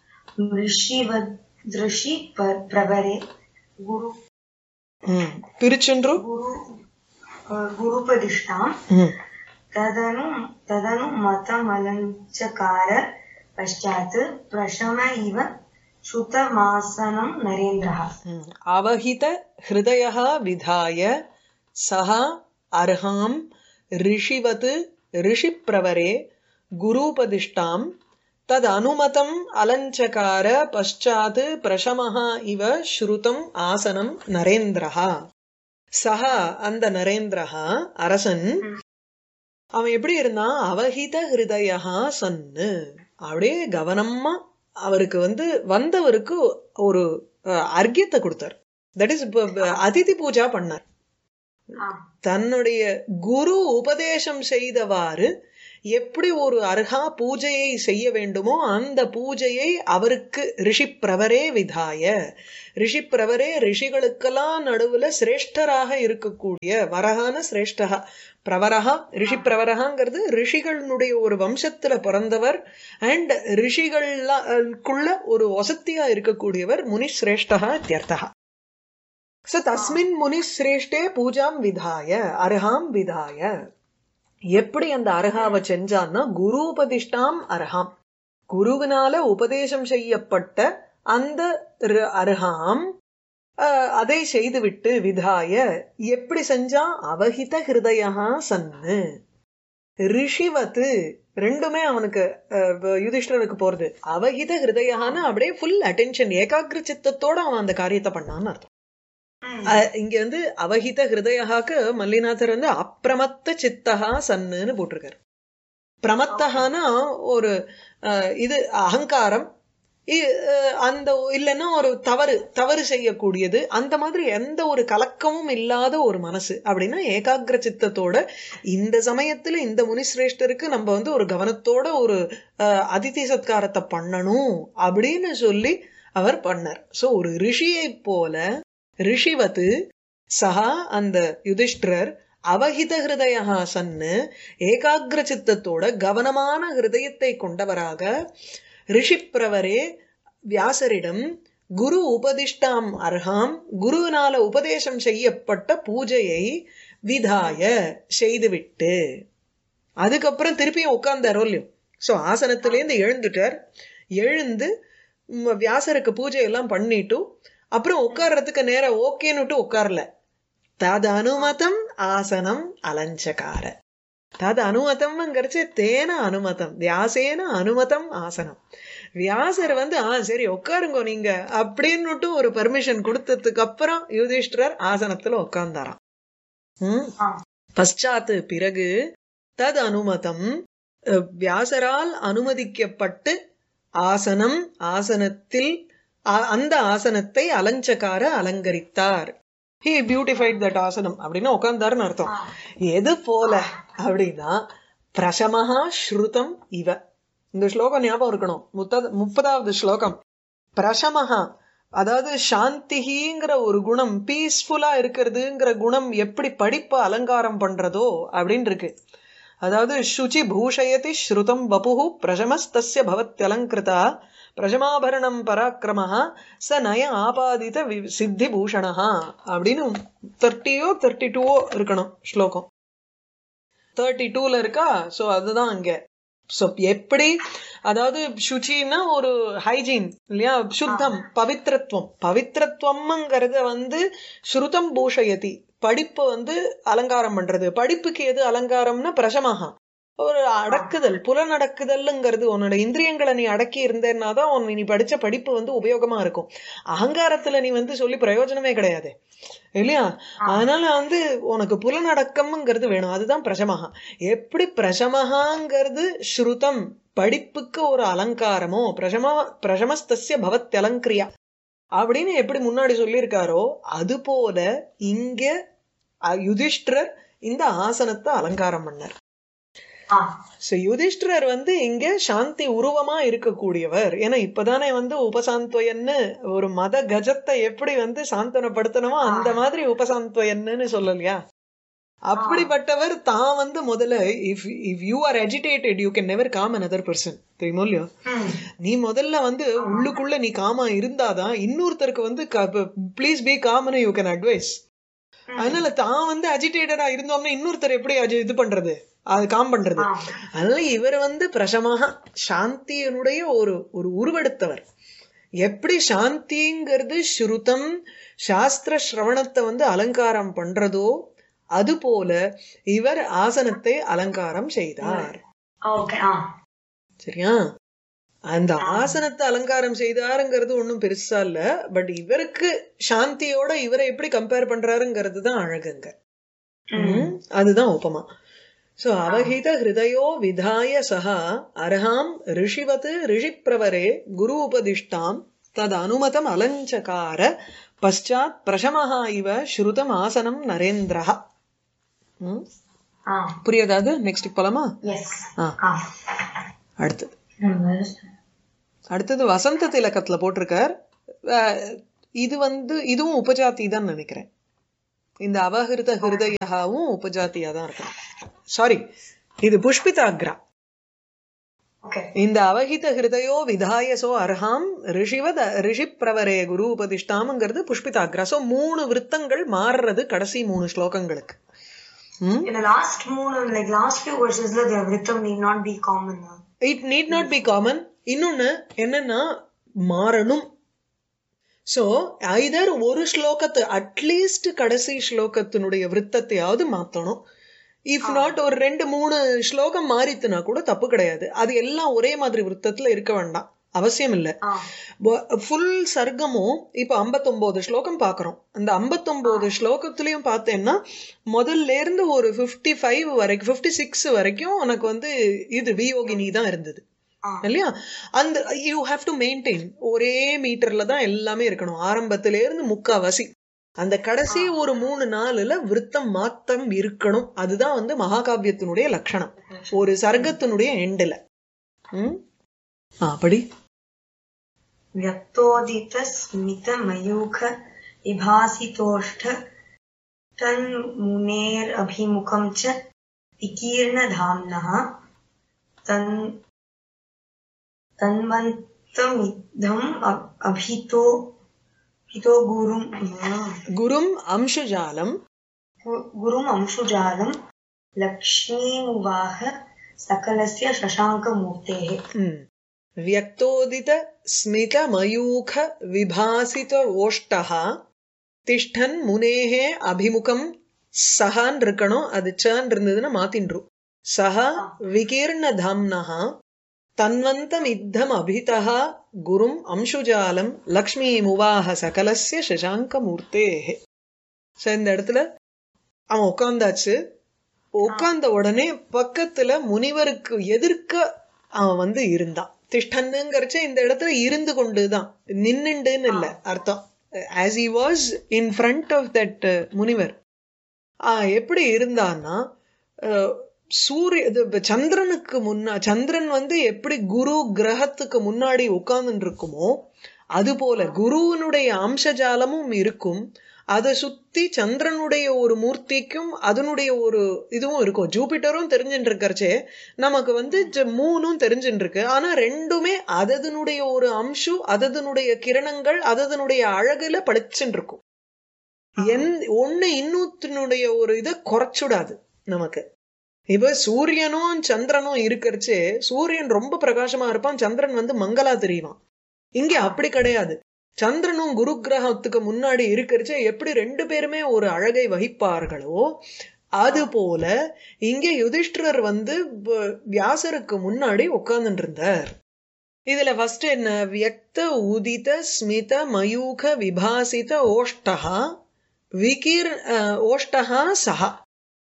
ऋषिवदृषि प- प्रवरे गुरु ம் பிரிச்சுன்று गुरु अ, गुरुपदिष्टाम् ம் तदनु तदनु मतमलञ्चकार पश्चात् प्रशम इव श्रुतमासनं नरेन्द्रः ம். அவஹித ஹிருதய விதாய சஹ அர்ஹாம் ரிஷிவத் ரிஷிப்பிரவரே குரூபதிஷ்டாம் தத் அனுமதம் அலஞ்சகார பశ్చాத் பிரசமஹ இவ ஸ்ருதம் ஆசனம் நரேந்திரஹா சஹ அந்த நரேந்திரஹா அரசன் அவன் எப்படி இருந்தான் அவஹித ஹிருதயா சன்னு அப்படியே கவனமா அவருக்கு வந்து வந்தவருக்கு ஒரு அஹ், அர்க்கியத்தை கொடுத்தார் தட் இஸ் அதிதி பூஜா பண்ணார் ஆ தன்னுடைய குரு உபதேசம் செய்தவாறு எப்படி ஒரு அர்ஹா பூஜையை செய்ய வேண்டுமோ அந்த பூஜையை அவருக்கு ரிஷி பிரவரே விதாய ரிஷி பிரவரே ரிஷிகளுக்கெல்லாம் நடுவுல சிரேஷ்டராக இருக்கக்கூடிய வரகான சிரேஷ்டகா பிரவரகா ரிஷி பிரவரகாங்கிறது ரிஷிகளுடைய ஒரு வம்சத்துல பிறந்தவர் அண்ட் ரிஷிகளுக்குள்ள ஒரு வசத்தியா இருக்கக்கூடியவர் முனி சிரேஷ்டகா இத்தியர்த்தகா ச தஸ்மின் முனி சிரேஷ்டே பூஜாம் விதாய அர்ஹாம் விதாய எப்படி அந்த அர்ஹாவை செஞ்சான்னா குரு உபதிஷ்டாம் அர்ஹாம் குருவினால உபதேசம் செய்யப்பட்ட அந்த ர- அர்ஹாம் அஹ், அதை செய்துவிட்டு விதாய எப்படி செஞ்சா அவஹித ஹிருதயா சன்னு ரிஷிவத்து ரெண்டுமே அவனுக்கு அஹ், யுதிஷ்டருக்கு போறது அவஹித ஹிருதயான்னு அப்படியே ஃபுல் அட்டென்ஷன் ஏகாகிர சித்தத்தோட அவன் அந்த காரியத்தை பண்ணான்னு அர்த்தம் ம். அஹ் இங்க வந்து அவஹித ஹிருதயாக்கு மல்லிநாதர் வந்து அப்பிரமத்த சித்தகா சன்னுன்னு போட்டிருக்காரு பிரமத்தகானா ஒரு அஹ், இது அகங்காரம் இ- அஹ், அந்த இல்லைன்னா ஒரு தவறு தவறு செய்யக்கூடியது அந்த மாதிரி எந்த ஒரு கலக்கமும் இல்லாத ஒரு மனசு அப்படின்னா ஏகாகிர சித்தத்தோட இந்த சமயத்துல இந்த முனிசிரேஷ்டருக்கு நம்ம வந்து ஒரு கவனத்தோட ஒரு அஹ், அதிதி சத்காரத்தை பண்ணணும் அப்படின்னு சொல்லி அவர் பண்ணார் சோ ஒரு ரிஷியை போல ரிஷிவத்து சஹா அந்த யுதிஷ்டிரர் அவஹித ஹிருதயா சன்னு ஏகாகிர சித்தத்தோட கவனமான ஹிருதயத்தை கொண்டவராக ரிஷிப்பிரவரே வியாசரிடம் குரு உபதிஷ்டாம் அர்ஹாம் குருவினால உபதேசம் செய்யப்பட்ட பூஜையை விதாய செய்துவிட்டு அதுக்கப்புறம் திருப்பியும் உட்கார்ந்தாரோ இல்லையோ சோ ஆசனத்திலேருந்து எழுந்துட்டார் எழுந்து ம், வியாசருக்கு பூஜை எல்லாம் பண்ணிட்டு அப்புறம் உட்கார்றதுக்கு நேரம் ஓகேன்னுட்டு உட்காரல தது அனுமதம் ஆசனம் அலஞ்சகார தது அனுமதம்ங்கிறச்சு தேன அனுமதம் வியாசேன அனுமதம் ஆசனம் வியாசர் வந்து ஆ சரி உட்காருங்க நீங்க அப்படின்னுட்டு ஒரு பர்மிஷன் கொடுத்ததுக்கு அப்புறம் யுதிஷ்டர் ஆசனத்துல உட்கார்ந்தாராம் ம் ஆ. பశ్చాத்து பிறகு தது அனுமதம் அஹ், வியாசரால் அனுமதிக்கப்பட்டு ஆசனம் ஆசனத்தில் அ- அந்த ஆசனத்தை அலஞ்சகார அலங்கரித்தார் ஹி பியூட்டிஃபைட் தட் ஆசனம் அப்படின்னா உட்கார்ந்தாருன்னு அர்த்தம் எது போல அப்படின்னா பிரசமஹா ஸ்ருதம் இவ இந்த ஸ்லோகம் ஞாபகம் இருக்கணும் முத்தது- முப்பதாவது ஸ்லோகம் பிரசமஹா அதாவது சாந்திகிங்கிற ஒரு குணம் பீஸ்ஃபுல்லா இருக்கிறதுங்கிற குணம் எப்படி படிப்ப அலங்காரம் பண்றதோ அப்படின்னு இருக்கு அதாவது சுச்சி பூஷயதி ஸ்ருதம் வபுஹு பிரசமஸ்தஸ்ய பவத்யலங்கிருதா பிரஜமாபரணம் பராக்கிரமஹா ச நய ஆபாதித வி- சித்தி பூஷணஹா அப்படின்னு தேர்ட்டியோ தேர்ட்டி டூவோ இருக்கணும் ஸ்லோகம் தேர்ட்டி டூல இருக்கா சோ அதுதான் அங்க சோ எப்படி அதாவது சுச்சின்னா ஒரு ஹைஜீன் இல்லையா சுத்தம் பவித்ரத்துவம் பவித்ரத்துவம்ங்கிறத வந்து ஸ்ருதம் பூஷயதி படிப்பு வந்து அலங்காரம் பண்றது படிப்புக்கு எது அலங்காரம்னா பிரசமஹா ஒரு அடக்குதல் புலனடக்குதல்ங்கிறது உன்னோட இந்திரியங்களை நீ அடக்கி இருந்தேன்னா தான் உன் நீ படிச்ச படிப்பு வந்து உபயோகமா இருக்கும் அகங்காரத்துல நீ வந்து சொல்லி பிரயோஜனமே கிடையாது இல்லையா அதனால வந்து உனக்கு புலனடக்கம்ங்கிறது வேணும் அதுதான் பிரசமகா எப்படி பிரசமகாங்கிறது ஸ்ருதம் படிப்புக்கு ஒரு அலங்காரமோ பிரசம பிரசமஸ்தஸ்ய பவத் அலங்கிரியா அப்படின்னு எப்படி முன்னாடி சொல்லியிருக்காரோ அது போல இங்க அஹ், யுதிஷ்டிரர் இந்த ஆசனத்தை அலங்காரம் பண்ணார் ஆ. சோ யுதிஷ்டிரர் வந்து இங்க சாந்தி உருவமா இருக்கக்கூடியவர் ஏன்னா இப்பதானே வந்து உபசாந்த்வயன்னு ஒரு மத கஜத்தை எப்படி வந்து சாந்தனப்படுத்தணுமோ அந்த மாதிரி உபசாந்த்வயன்னு சொல்லலையா அப்படிப்பட்டவர் தான் வந்து முதல்ல if if you are agitated you can never calm another person தெரியுமோ இல்லையோ ம். நீ முதல்ல வந்து உள்ளுக்குள்ள நீ காமா இருந்தாதான் இன்னொருத்தருக்கு வந்து ப்ளீஸ் பி காம்னு யூ கேன் அட்வைஸ் அதனால தான் வந்து அஜிடேட்டடா இருந்தோம்னா இன்னொருத்தர் எப்படி அஜி- இது பண்றது அது காம் பண்றது ஆ. அதனால இவர் வந்து பிரசமாக சாந்தியினுடைய ஒரு ஒரு உருவெடுத்தவர் எப்படி சாந்திங்கிறது ஸ்ருதம் சாஸ்திர ஸ்ரவணத்தை வந்து அலங்காரம் பண்றதோ அது போல இவர் ஆசனத்தை அலங்காரம் செய்தார் ஓகே ஆ சரியா அந்த ஆசனத்தை அலங்காரம் செய்தாருங்கிறது ஒண்ணும் பெருசா இல்ல பட் இவருக்கு சாந்தியோட இவரை எப்படி கம்பேர் பண்றாருங்கிறது தான் அழகுங்க ம், அதுதான் உபமா சோ அவஹித ஹிருதயோ விதாய சஹா அர்ஹாம் ரிஷிவத் ரிஷிப்பிரவரே குரு உபதிஷ்டாம் தத் அனுமதம் அலஞ்சகார பశ్చాத் பிரசமஹா இவ ஸ்ருதம் ஆசனம் நரேந்திரஹ ம்? ஆ புரியாதாது நெக்ஸ்ட் போலாமா எஸ் ஆ ஆ அடுத்து அடுத்தது வசந்த திலக்கத்துல போட்டிருக்கார் அஹ், இது வந்து இதுவும் உபஜாதி தான் நினைக்கிறேன் இந்த அவஹிருத ஹிருதயாவும் உபஜாத்தியா தான் இருக்கணும் சாரி இது புஷ்பிதாக்ரா ஓகே இந்த அவஹித ஹிருதயோ விதாயசோ அர்ஹாம் ரிஷிவத ரிஷி பிரவரே குரு உபதிஷ்டாம்ங்கிறது புஷ்பிதாக்ரா சோ மூணு விருத்தங்கள் மாறுறது கடைசி மூணு ஸ்லோகங்களுக்கு ம் இந்த லாஸ்ட் மூணு லைக் லாஸ்ட் ஃபியூ வெர்சஸ்ல தி விருத்தம் need not be common it need not be common இன்னொன்னு என்னன்னா மாறணும் சோ ஐதர் ஒரு ஸ்லோகத்து அட்லீஸ்ட் கடைசி ஸ்லோகத்தினுடைய விருத்தத்தையாவது மாத்தணும் இஃப் நாட் ஒரு ரெண்டு மூணு ஸ்லோகம் மாறித்துனா கூட தப்பு கிடையாது அது எல்லாம் ஒரே மாதிரி விருத்தத்துல இருக்க வேண்டாம் அவசியம் இல்ல ஆ ஃபுல் சர்க்கமும் இப்ப 59 ஸ்லோகம் பாக்குறோம் அந்த 59 ஸ்லோகத்திலயும் பார்த்தேன்னா முதல்ல இருந்து ஒரு 55 ஃபைவ் வரைக்கும் 56 சிக்ஸ் வரைக்கும் உனக்கு வந்து இது வியோகினி தான் இருந்தது ஆ. இல்லையா அந்த யூ ஹாவ் டு மெயின்டைன் ஒரே மீட்டர்ல தான் எல்லாமே இருக்கணும் ஆரம்பத்தில இருந்து முக்காவாசி அந்த கடைசி ஒரு மூணு நாளுல விருத்தம் மாத்தம் இருக்கணும் அதுதான் வந்து மகாகாவியத்தினுடைய லட்சணம் ஒரு சர்க்கத்தினுடைய எண்டுல ம் ஆ படி व्यक्तोदित स्मित मयूख विभासितोष्ठ तन्मुनेरभिमुखं च विकीर्णधाम्नः तन् तन्वन्तमिद्धम् अ- अभितो हितो गुरुं குரும் அம்சுஜாலம் गु- गुरुम् अंशुजालं लक्ष्मीमुवाह सकलस्य शशाङ्कमूर्तेः ம். வியக்தோதித ஸ்மித மயூக விபாசித ஓஷ்டஹ திஷ்டன் முனேஹே அபிமுகம் சஹான் இருக்கணும் அது சான் இருந்ததுன்னா மாத்தின்றும் சஹ விகீர்ண தாம்னஹா தன்வந்தம் இத்தம் அபிதா குரும் அம்சுஜாலம் லக்ஷ்மி முவாக சகலஸ்ய சசாங்க மூர்த்தேஹே சோ இந்த இடத்துல அவன் உட்கார்ந்தாச்சு உட்கார்ந்த உடனே பக்கத்துல முனிவருக்கு எதிர்க்க அவன் வந்து இருந்தான் திஷ்டன்னுங்கிறச்ச இந்த இடத்துல இருந்து கொண்டுதான் நின்னுண்டுன்னு இல்ல அர்த்தம் as he was in front of that முனிவர் ஆஹ் எப்படி இருந்தான்னா அஹ், சூரிய இது இப்ப சந்திரனுக்கு முன்னா சந்திரன் வந்து எப்படி குரு கிரகத்துக்கு முன்னாடி உட்கார்ந்துட்டு இருக்குமோ அது போல குருவினுடைய அம்சஜாலமும் இருக்கும் அதை சுத்தி சந்திரனுடைய ஒரு மூர்த்திக்கும் அதனுடைய ஒரு இதுவும் இருக்கும் ஜூபிட்டரும் தெரிஞ்சுட்டு இருக்கறச்சே நமக்கு வந்து ஜ- மூணும் தெரிஞ்சுட்டு இருக்கு ஆனா ரெண்டுமே அதனுடைய ஒரு அம்சம் அதனுடைய கிரணங்கள் அதனுடைய அழகுல பளிச்சுன்னு இருக்கும் என் ஒண்ணு இன்னொத்தினுடைய ஒரு இதை குறைச்சுடாது நமக்கு இப்ப சூரியனும் சந்திரனும் இருக்கறச்சே சூரியன் ரொம்ப பிரகாசமா இருப்பான் சந்திரன் வந்து மங்களா தெரியுவான் இங்க அப்படி கிடையாது சந்திரனும் குரு கிரகத்துக்கு முன்னாடி இருக்கறச்சே எப்படி ரெண்டு பேருமே ஒரு அழகை வகிப்பார்களோ அது போல இங்க யுதிஷ்டிரர் வந்து வ- வியாசருக்கு முன்னாடி உட்கார்ந்துட்டு இருந்தார் இதுல ஃபர்ஸ்ட் என்ன வியக்த உதித ஸ்மித மயூக விபாசித ஓஷ்டஹா விகீர் அஹ், ஓஷ்டஹா சஹா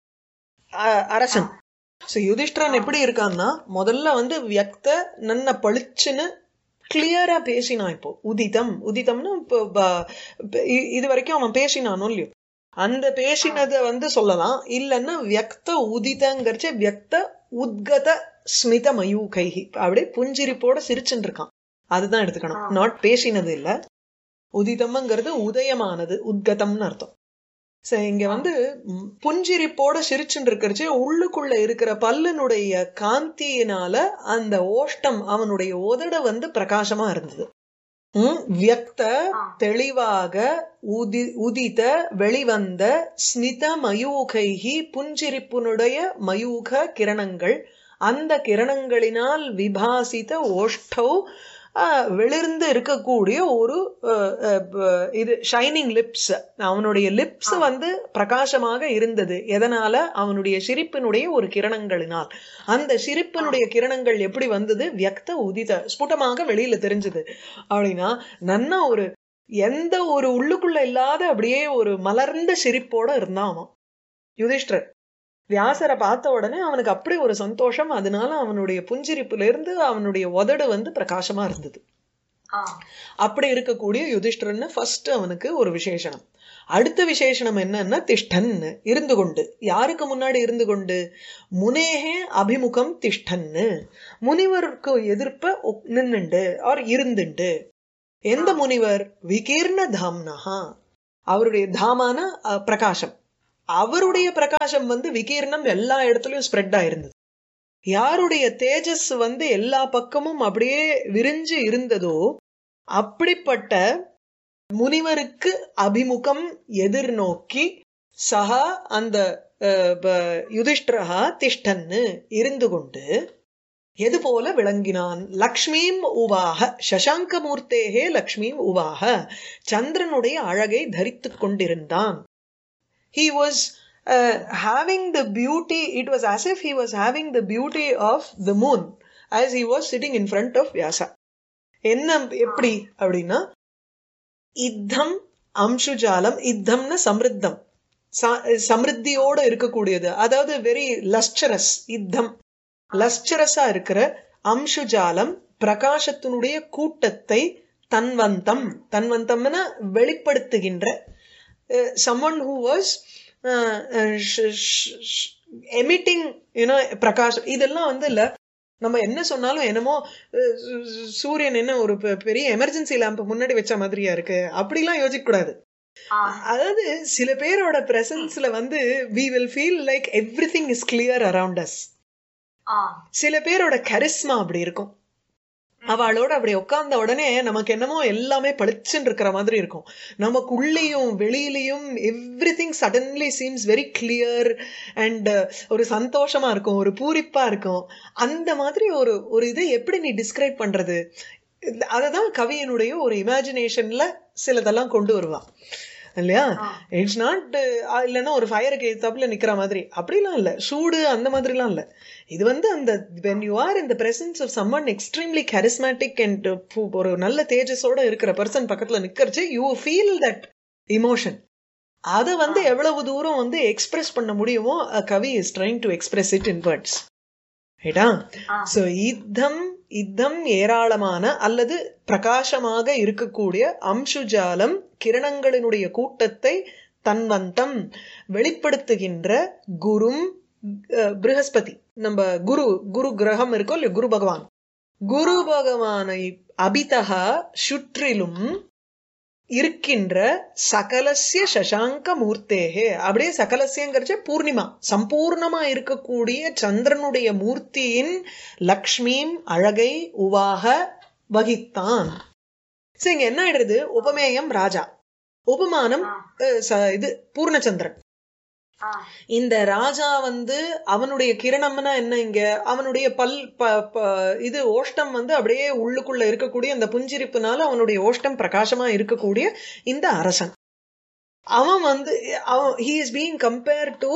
அ- அரசன் So, யுதிஷ்டிரன் எப்படி இருக்கான்னா முதல்ல வந்து வியக்த நன்ன பளிச்சுன்னு கிளியரா பேசினான் இப்போ உதிதம் உதிதம்னு இப்போ ப- இப்ப இ- இது வரைக்கும் அவன் பேசினானோ இல்லையோ அந்த பேசினதை வந்து சொல்லலாம் இல்லைன்னா வியக்த உதிதங்கிறச்ச வியக்த உத்கத ஸ்மித மயூகைஹி அப்படியே புஞ்சிரிப்போட சிரிச்சுட்டு இருக்கான் அதுதான் எடுத்துக்கணும் நாட் பேசினது இல்ல உதிதம்ங்கிறது உதயமானது உத்கதம்னு அர்த்தம் சரி இங்க வந்து ம், புஞ்சிரிப்போட சிரிச்சுட்டு இருக்கிறச்சு உள்ளுக்குள்ள இருக்கிற பல்லினுடைய காந்தியினால அந்த ஓஷ்டம் அவனுடைய உதட வந்து பிரகாசமா இருந்தது ம், வியக்த தெளிவாக உதி உதித வெளிவந்த ஸ்மித மயூகைகி புஞ்சிரிப்புனுடைய மயூக கிரணங்கள் அந்த கிரணங்களினால் விபாசித ஓஷ்டௌ ஆஹ், வெளிர்ந்து இருக்கக்கூடிய ஒரு ஆஹ், ஆஹ், ப- இது ஷைனிங் லிப்ஸ் அவனுடைய லிப்ஸ் வந்து பிரகாசமாக இருந்தது எதனால அவனுடைய சிரிப்பினுடைய ஒரு கிரணங்களினால் அந்த சிரிப்பினுடைய கிரணங்கள் எப்படி வந்தது வியக்த உதித ஸ்புடமாக வெளியில தெரிஞ்சது அப்படின்னா நன்னா ஒரு எந்த ஒரு உள்ளுக்குள்ள இல்லாத அப்படியே ஒரு மலர்ந்த சிரிப்போட இருந்தான் அவன் யுதிஷ்டர் வியாசரை பார்த்த உடனே அவனுக்கு அப்படி ஒரு சந்தோஷம் அதனால அவனுடைய புஞ்சிரிப்புல இருந்து அவனுடைய உதடு வந்து பிரகாசமா இருந்தது ஆ அப்படி இருக்கக்கூடிய யுதிஷ்டர்னு ஃபர்ஸ்ட் அவனுக்கு ஒரு விசேஷனம் அடுத்த விசேஷணம் என்னன்னா திஷ்டன் இருந்து கொண்டு யாருக்கு முன்னாடி இருந்து கொண்டு முனேகே அபிமுகம் திஷ்டன்னு முனிவருக்கு எதிர்ப்ப உக்- நின்னுண்டு ஆர் இருந்துண்டு எந்த முனிவர் விகீர்ண தாம்னஹா அவருடைய தாமான அஹ், பிரகாசம் அவருடைய பிரகாசம் வந்து விகீர்ணம் எல்லா இடத்துலயும் ஸ்ப்ரெட் ஆயிருந்தது யாருடைய தேஜஸ் வந்து எல்லா பக்கமும் அப்படியே விரிஞ்சு இருந்ததோ அப்படிப்பட்ட முனிவருக்கு அபிமுகம் எதிர்நோக்கி சஹா அந்த அஹ், ப- யுதிஷ்டிரஹா திஷ்டன்னு இருந்து கொண்டு எது போல விளங்கினான் லக்ஷ்மீம் உவாக சசாங்க மூர்த்தேகே லக்ஷ்மீம் உவாக சந்திரனுடைய அழகை தரித்துக் கொண்டிருந்தான் he was uh, having the beauty it was as if he was having the beauty of the moon as he was sitting in front of vyasa என்ன எப்படி அப்படின்னா இத்தம் அம்சுஜாலம் இத்தம்னா சமிருத்தம் ச- சமிருத்தியோட இருக்கக்கூடியது அதாவது வெரி லஸ்டரஸ் இத்தம் லஸ்டரஸா இருக்கிற அம்சுஜாலம் பிரகாசத்தினுடைய கூட்டத்தை தன்வந்தம் தன்வந்தம்னா வெளிப்படுத்துகின்ற someone who was emitting you know பிரகாஷ் இதெல்லாம் வந்து இல்ல நம்ம என்ன சொன்னாலும் என்னமோ அஹ், சு- சு- சூரியன் என்ன ஒரு பெ- பெரிய எமர்ஜென்சி லேம்ப் முன்னாடி வச்ச மாதிரியா இருக்கு அப்படிலாம் யோசிக்க கூடாது ஆ அதாவது சில பேரோட பிரசன்ஸ்ல வந்து we will feel like everything is clear around us ah சில பேரோட கரிஸ்மா அப்படி இருக்கும் அவளோட அப்படி உட்கார்ந்த உடனே நமக்கு என்னமோ எல்லாமே பளிச்சுன்னு இருக்கிற மாதிரி இருக்கும் நமக்குள்ளேயும் வெளியிலயும் everything suddenly seems very clear and ஒரு சந்தோஷமா இருக்கும் ஒரு பூரிப்பா இருக்கும் அந்த மாதிரி ஒரு ஒரு இதை எப்படி நீ டிஸ்கிரைப் பண்றது அததான் கவியனுடைய ஒரு இமேஜினேஷன்ல சிலதெல்லாம் கொண்டு வருவான் இல்லையா இட்ஸ் நாட் இல்லைன்னா ஒரு ஃபயருக்கு எத்தாப்புல நிக்கிற மாதிரி அப்படிலாம் இல்ல சூடு அந்த மாதிரிலாம் இல்ல இது வந்து அந்த when you are in the presence of someone extremely charismatic and ஒரு நல்ல தேஜஸோட இருக்கிற பர்சன் பக்கத்துல நிக்கிறச்சு யூ ஃபீல் தட் இமோஷன் அதை வந்து எவ்வளவு தூரம் வந்து எக்ஸ்பிரஸ் பண்ண முடியுமோ a கவி is trying to express it in words ரைட்டா சோ யுத்தம் யுத்தம் ஏராளமான அல்லது பிரகாசமாக இருக்கக்கூடிய அம்சுஜாலம் கிரணங்களினுடைய கூட்டத்தை தன்வந்தம் வெளிப்படுத்துகின்ற குரும் அஹ், ப்ரஹஸ்பதி நம்ம குரு குரு கிரகம் இருக்கோ இல்லையோ குரு பகவான் குரு பகவானை அபிதகா சுற்றிலும் இருக்கின்ற சகலசிய சசாங்க மூர்த்தேகே அப்படியே சகலசியங்கிறச்ச பூர்ணிமா சம்பூர்ணமா இருக்கக்கூடிய சந்திரனுடைய மூர்த்தியின் லக்ஷ்மியும் அழகை உவாக வகித்தான் சரி இங்க என்ன ஆயிடுறது உபமேயம் ராஜா உபமானம் அஹ், ச- இது பூர்ணச்சந்திரன் ஆ இந்த ராஜா வந்து அவனுடைய கிரணம்னா என்ன இங்க அவனுடைய பல் ப- ப- இது ஓஷ்டம் வந்து அப்படியே உள்ளுக்குள்ள இருக்கக்கூடிய அந்த புஞ்சிரிப்புனால அவனுடைய ஓஷ்டம் பிரகாசமா இருக்கக்கூடிய இந்த அரசன் அவன் வந்து அவன் he is being compare to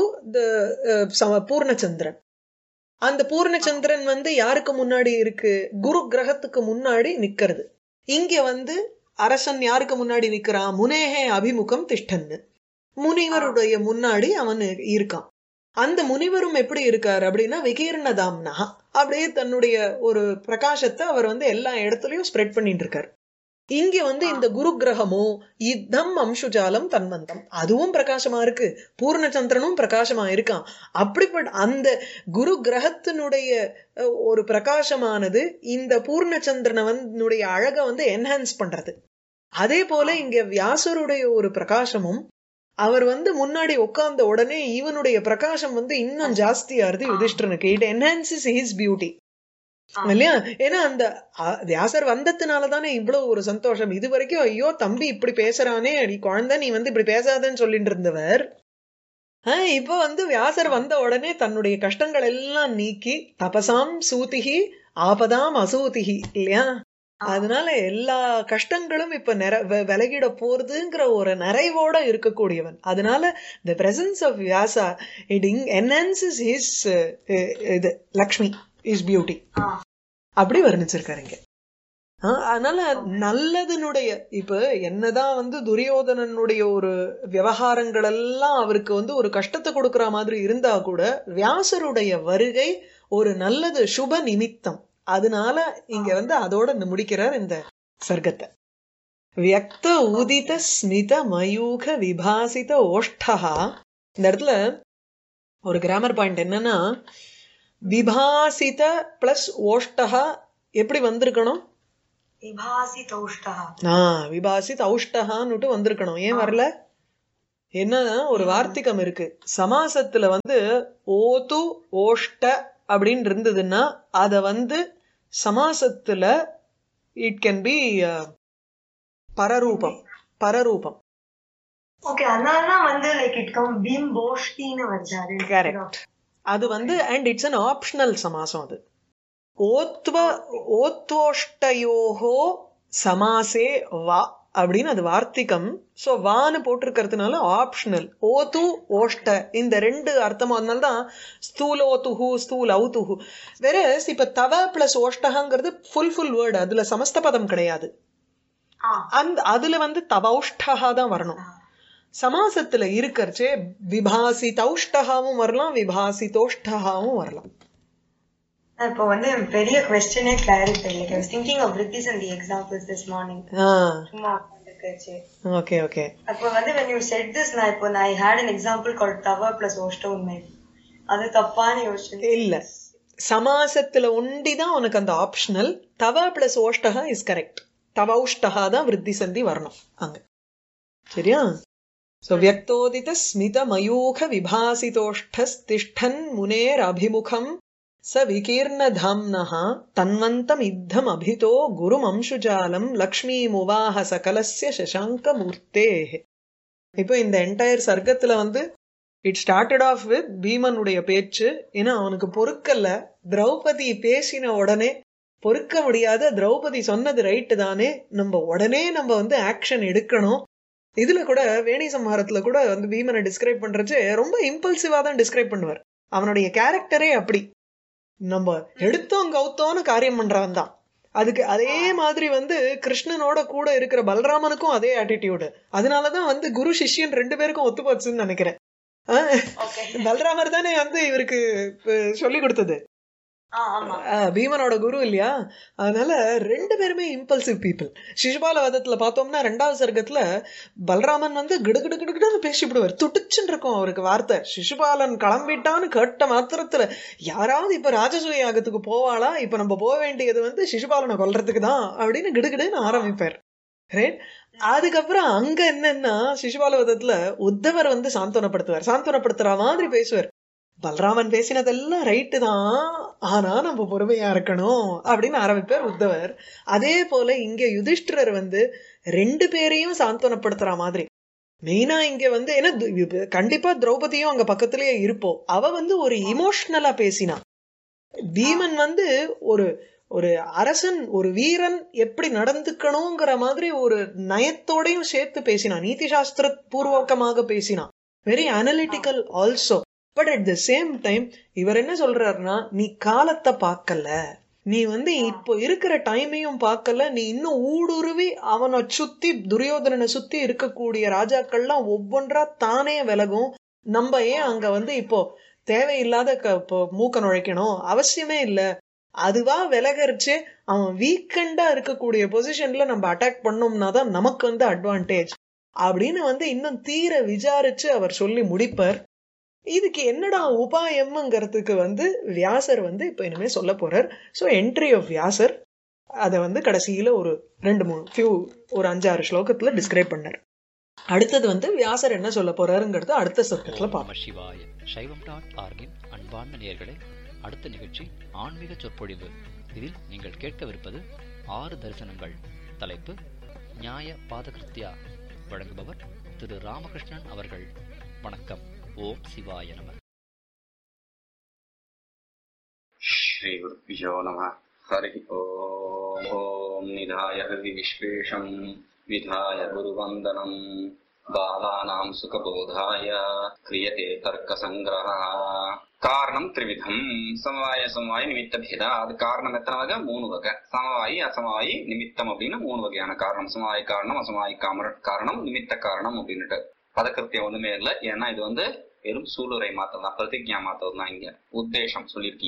the பூர்ணச்சந்திரன் அந்த பூர்ணச்சந்திரன் வந்து யாருக்கு முன்னாடி இருக்கு குரு கிரகத்துக்கு முன்னாடி நிக்கிறது இங்க வந்து அரசன் யாருக்கு முன்னாடி நிக்கிறான் முனேகே அபிமுகம் திஷ்டன்னு முனிவருடைய முன்னாடி அவன் இருக்கான் அந்த முனிவரும் எப்படி இருக்கார் அப்படின்னா விகீர்ணதாம்னா அப்படியே தன்னுடைய ஒரு பிரகாசத்தை அவர் வந்து எல்லா இடத்துலயும் ஸ்ப்ரெட் பண்ணிட்டு இருக்கார் இங்க வந்து இந்த குரு கிரகமோ யுத்தம் அம்சுஜாலம் தன்வந்தம் அதுவும் பிரகாசமா இருக்கு பூர்ணச்சந்திரனும் பிரகாசமா இருக்கான் அப்படிப்பட்ட அந்த குரு கிரகத்தினுடைய அஹ், ஒரு பிரகாசமானது இந்த பூர்ணச்சந்திரனை வந்து அழகை வந்து என்ஹான்ஸ் பண்றது அதே போல இங்க வியாசருடைய ஒரு பிரகாசமும் அவர் வந்து முன்னாடி உட்கார்ந்த உடனே இவனுடைய பிரகாசம் வந்து இன்னும் ஜாஸ்தியாருது யுதிஷ்டனுக்கு இட் என்ஹான்சஸ் ஹிஸ் பியூட்டி இல்லையா ஏன்னா அந்த அ, வியாசர் வந்ததுனால தானே இவ்வளவு ஒரு சந்தோஷம் இது வரைக்கும் ஐயோ தம்பி இப்படி பேசுறானே அடி குழந்தை நீ வந்து இப்படி பேசாதன்னு சொல்லிட்டு இருந்தவர் ஆஹ் இப்போ வந்து வியாசர் வந்த உடனே தன்னுடைய கஷ்டங்கள் எல்லாம் நீக்கி தபசாம் சூதிகி ஆபதாம் அசூதிகி இல்லையா அதனால எல்லா கஷ்டங்களும் இப்ப நிற வெ- விலகிட போறதுங்கிற ஒரு நிறைவோட இருக்கக்கூடியவன் அதனால the presence of Vyasa it enhances his இது லக்ஷ்மி இஸ் பியூட்டி ஆ அப்படி வர்ணிச்சிருக்காரு இங்க ஆஹ் அதனால நல்லதுனுடைய இப்ப என்னதான் வந்து துரியோதனனுடைய ஒரு விவகாரங்கள் எல்லாம் அவருக்கு வந்து ஒரு கஷ்டத்தை கொடுக்கிற மாதிரி இருந்தா கூட வியாசருடைய வருகை ஒரு நல்லது சுப நிமித்தம் அதனால இங்க வந்து அதோட முடிக்கிறார் இந்த சர்க்கத்தை வியக்த உதித ஸ்மித மயூக விபாசித ஓஷ்டஹா இந்த இடத்துல ஒரு கிராமர் பாயிண்ட் என்னன்னா விபாசித பிளஸ் ஓஷ்டஹா எப்படி வந்திருக்கணும் விபாசி தௌஷ்டா ஆ விபாசித் ஔஷ்டகான்னுட்டு வந்திருக்கணும் ஏன் வரல என்னன்னா ஒரு வார்த்திகம் இருக்கு சமாசத்துல வந்து ஓது ஓஷ்ட அப்படின்னு இருந்ததுன்னா அத வந்து சமாசத்துல இட் கேன் பி பரரூபம் பரரூபம் ஓகே அதனாலதான் வந்து லைக் இட் கம் பீம் போஷ்டின்னு வச்சாரு கரெக்ட் அது வந்து அண்ட் இட்ஸ் அன் ஆப்ஷனல் சமாசம் அது ஓத்வ ஓத்வோஷ்டயோகோ சமாசே வா அப்படின்னு அது வார்த்திகம் சோ வான்னு போட்டிருக்கிறதுனால ஆப்ஷனல் ஓது ஓஷ்ட இந்த ரெண்டு அர்த்தமும் அதனால தான் ஸ்தூலோதுஹு ஸ்தூலௌதுஹு வேற இப்ப தவ பிளஸ் ஓஷ்டகாங்கிறது ஃபுல் ஃபுல் வேர்டு அதுல சமஸ்த பதம் கிடையாது ஆ அந்த அதுல வந்து தவௌஷ்டகா தான் வரணும் சமாசத்துல இருக்கறச்சே விபாசிதௌஷ்டகாவும் வரலாம் விபாசிதோஷ்டகாவும் வரலாம் இப்போ வந்து பெரிய கொஸ்டினே clarify like I was thinking of ரித்திஸ் and the examples this morning ah சும்மா உட்காந்துருக்கச்சு ஓகே ஓகே அப்போ வந்து when you said this நான் இப்போ நான் ஐ had an example called தவ plus ஓஷ்ட உண்மை அது தப்பான்னு யோசிச்சு இல்ல சமாசத்துல ஒண்டிதான் உனக்கு அந்த ஆப்ஷனல் தவ பிளஸ் ஓஷ்டகா இஸ் கரெக்ட் தவௌஷ்டகா தான் விருத்தி சந்தி வரணும் அங்க சரியா சோ வியக்தோதித ஸ்மித மயூக விபாசிதோஷ்டஸ்திஷ்டன் முனேர் அபிமுகம் ச விகீர்ண தாம்னஹ தன்வந்தம் இத்தம் அபிதோ குரும் அம்சுஜாலம் லக்ஷ்மீமுவாஹ சகலஸ்ய சசாங்க மூர்த்தே இப்போ இந்த என்டையர் சர்க்கத்துல வந்து இட் ஸ்டார்டட் ஆஃப் வித் பீமனுடைய பேச்சு ஏன்னா அவனுக்கு பொறுக்கல்ல திரௌபதி பேசின உடனே பொறுக்க முடியாத திரௌபதி சொன்னது ரைட்டு தானே நம்ம உடனே நம்ம வந்து ஆக்ஷன் எடுக்கணும் இதுல கூட வேணி சம்ஹாரத்துல கூட வந்து பீமனை டிஸ்கிரைப் பண்றச்சு ரொம்ப இம்பல்சிவா தான் டிஸ்கிரைப் பண்ணுவார் அவனுடைய கேரக்டரே அப்படி நம்ம எடுத்தோம் கௌத்தோன்னு காரியம் பண்றவன் தான் அதுக்கு அதே மாதிரி வந்து கிருஷ்ணனோட கூட இருக்கிற பலராமனுக்கும் அதே ஆட்டிடியூடு அதனாலதான் வந்து குரு சிஷ்யன் ரெண்டு பேருக்கும் ஒத்து போச்சுன்னு நினைக்கிறேன் ஆஹ் ஓகே பலராமர் தானே வந்து இவருக்கு சொல்லி கொடுத்தது ஆ ஆமா ஆஹ் பீமனோட குரு இல்லையா அதனால ரெண்டு பேருமே இம்பல்சிவ் பீப்புள் சிசுபால வதத்துல பார்த்தோம்னா ரெண்டாவது சர்க்கத்துல பலராமன் வந்து கிடுகிடு கிடுகிடுன்னு பேசிவிடுவார் துடிச்சுன்னு இருக்கும் அவருக்கு வார்த்தை சிசுபாலன் கிளம்பிட்டான்னு கேட்ட மாத்திரத்துல யாராவது இப்ப ராஜசூய யாகத்துக்கு போவாளா இப்ப நம்ம போக வேண்டியது வந்து சிசுபாலனை கொல்றதுக்கு தான் அப்படின்னு கிடுகிடுன்னு ஆரம்பிப்பார் ரைட் அதுக்கப்புறம் அங்க என்னன்னா சிசுபால வதத்துல உத்தவர் வந்து சாந்தவனப்படுத்துவார் சாந்தவனப்படுத்துற மாதிரி பேசுவார் பலராமன் பேசினதெல்லாம் ரைட்டு தான் ஆனா நம்ம பொறுமையா இருக்கணும் அப்படின்னு ஆரம்பிப்பார் உத்தவர் அதே போல இங்க யுதிஷ்டிரர் வந்து ரெண்டு பேரையும் சாந்தவனப்படுத்துற மாதிரி மெயினா இங்க வந்து ஏன்னா து- இது கண்டிப்பா திரௌபதியும் அங்க பக்கத்திலேயே இருப்போம் அவ வந்து ஒரு இமோஷனலா பேசினா பீமன் வந்து ஒரு ஒரு அரசன் ஒரு வீரன் எப்படி நடந்துக்கணுங்கிற மாதிரி ஒரு நயத்தோடையும் சேர்த்து பேசினான் நீதி சாஸ்திர பூர்வகமாக பேசினான் very analytical also but at the same time இவர் என்ன சொல்றாருன்னா நீ காலத்தை பார்க்கல நீ வந்து இப்போ இருக்கிற டைமையும் பார்க்கல நீ இன்னும் ஊடுருவி அவனை சுத்தி துரியோதனனை சுத்தி இருக்கக்கூடிய ராஜாக்கள்லாம் ஒவ்வொன்றா தானே விலகும் நம்ம ஏன் அங்க வந்து இப்போ தேவையில்லாத க- இப்போ மூக்க நுழைக்கணும் அவசியமே இல்ல அதுவா விலகரிச்சு அவன் வீக்கெண்டா இருக்கக்கூடிய பொசிஷன்ல நம்ம அட்டாக் பண்ணோம்னா தான் நமக்கு வந்து அட்வான்டேஜ் அப்படின்னு வந்து இன்னும் தீர விசாரிச்சு அவர் சொல்லி முடிப்பார் இதுக்கு என்னடா உபாயம்ங்கிறதுக்கு வந்து வியாசர் வந்து இப்ப இனிமே சொல்ல போறார் சோ என்ட்ரி ஆஃப் வியாசர் அத வந்து கடைசியில ஒரு ரெண்டு மூணு ஃபியூ ஒரு அஞ்சாறு ஸ்லோகத்துல டிஸ்கிரைப் பண்ணார் அடுத்தது வந்து வியாசர் என்ன சொல்ல போறாருங்கிறது அடுத்த சர்க்கத்துல ஓம் பார்ப்போம் நம சிவாய சைவம் டாட் ஆர்கின் அன்பார்ந்த நேயர்களே அடுத்த நிகழ்ச்சி ஆன்மீக சொற்பொழிவு இதில் நீங்கள் கேட்கவிருப்பது ஆறு தரிசனங்கள் தலைப்பு நியாய பாதகிருத்யா வழங்குபவர் திரு ராமகிருஷ்ணன் அவர்கள் வணக்கம் ஓம் சிவாய நம श्रीगुरुभ्यो नमः हरिः ॐ ॐ निधाय हृदिविश्वेशम् विधाय गुरुवन्दनम् बालानां सुखबोधाय क्रियते तर्कसङ्ग्रहः காரணம் திரிவிதம் சமவாய சமவாய நிமித்த பேதா அது காரணம் எத்தனை வகை மூணு வகை சமவாயி அசமவாயி நிமித்தம் அப்படின்னு மூணு வகையான காரணம் சமவாய காரணம் அசமவாய காம- காரணம் நிமித்த காரணம் அப்படின்னுட்டு பதக்கிருத்தியம் ஒண்ணுமே இல்லை ஏன்னா இது வந்து வெறும் சூளுரை மாத்தம் தான் பிரதிஜா மாத்தம் தான் இங்க உத்தேசம் சொல்லியிருக்கீங்க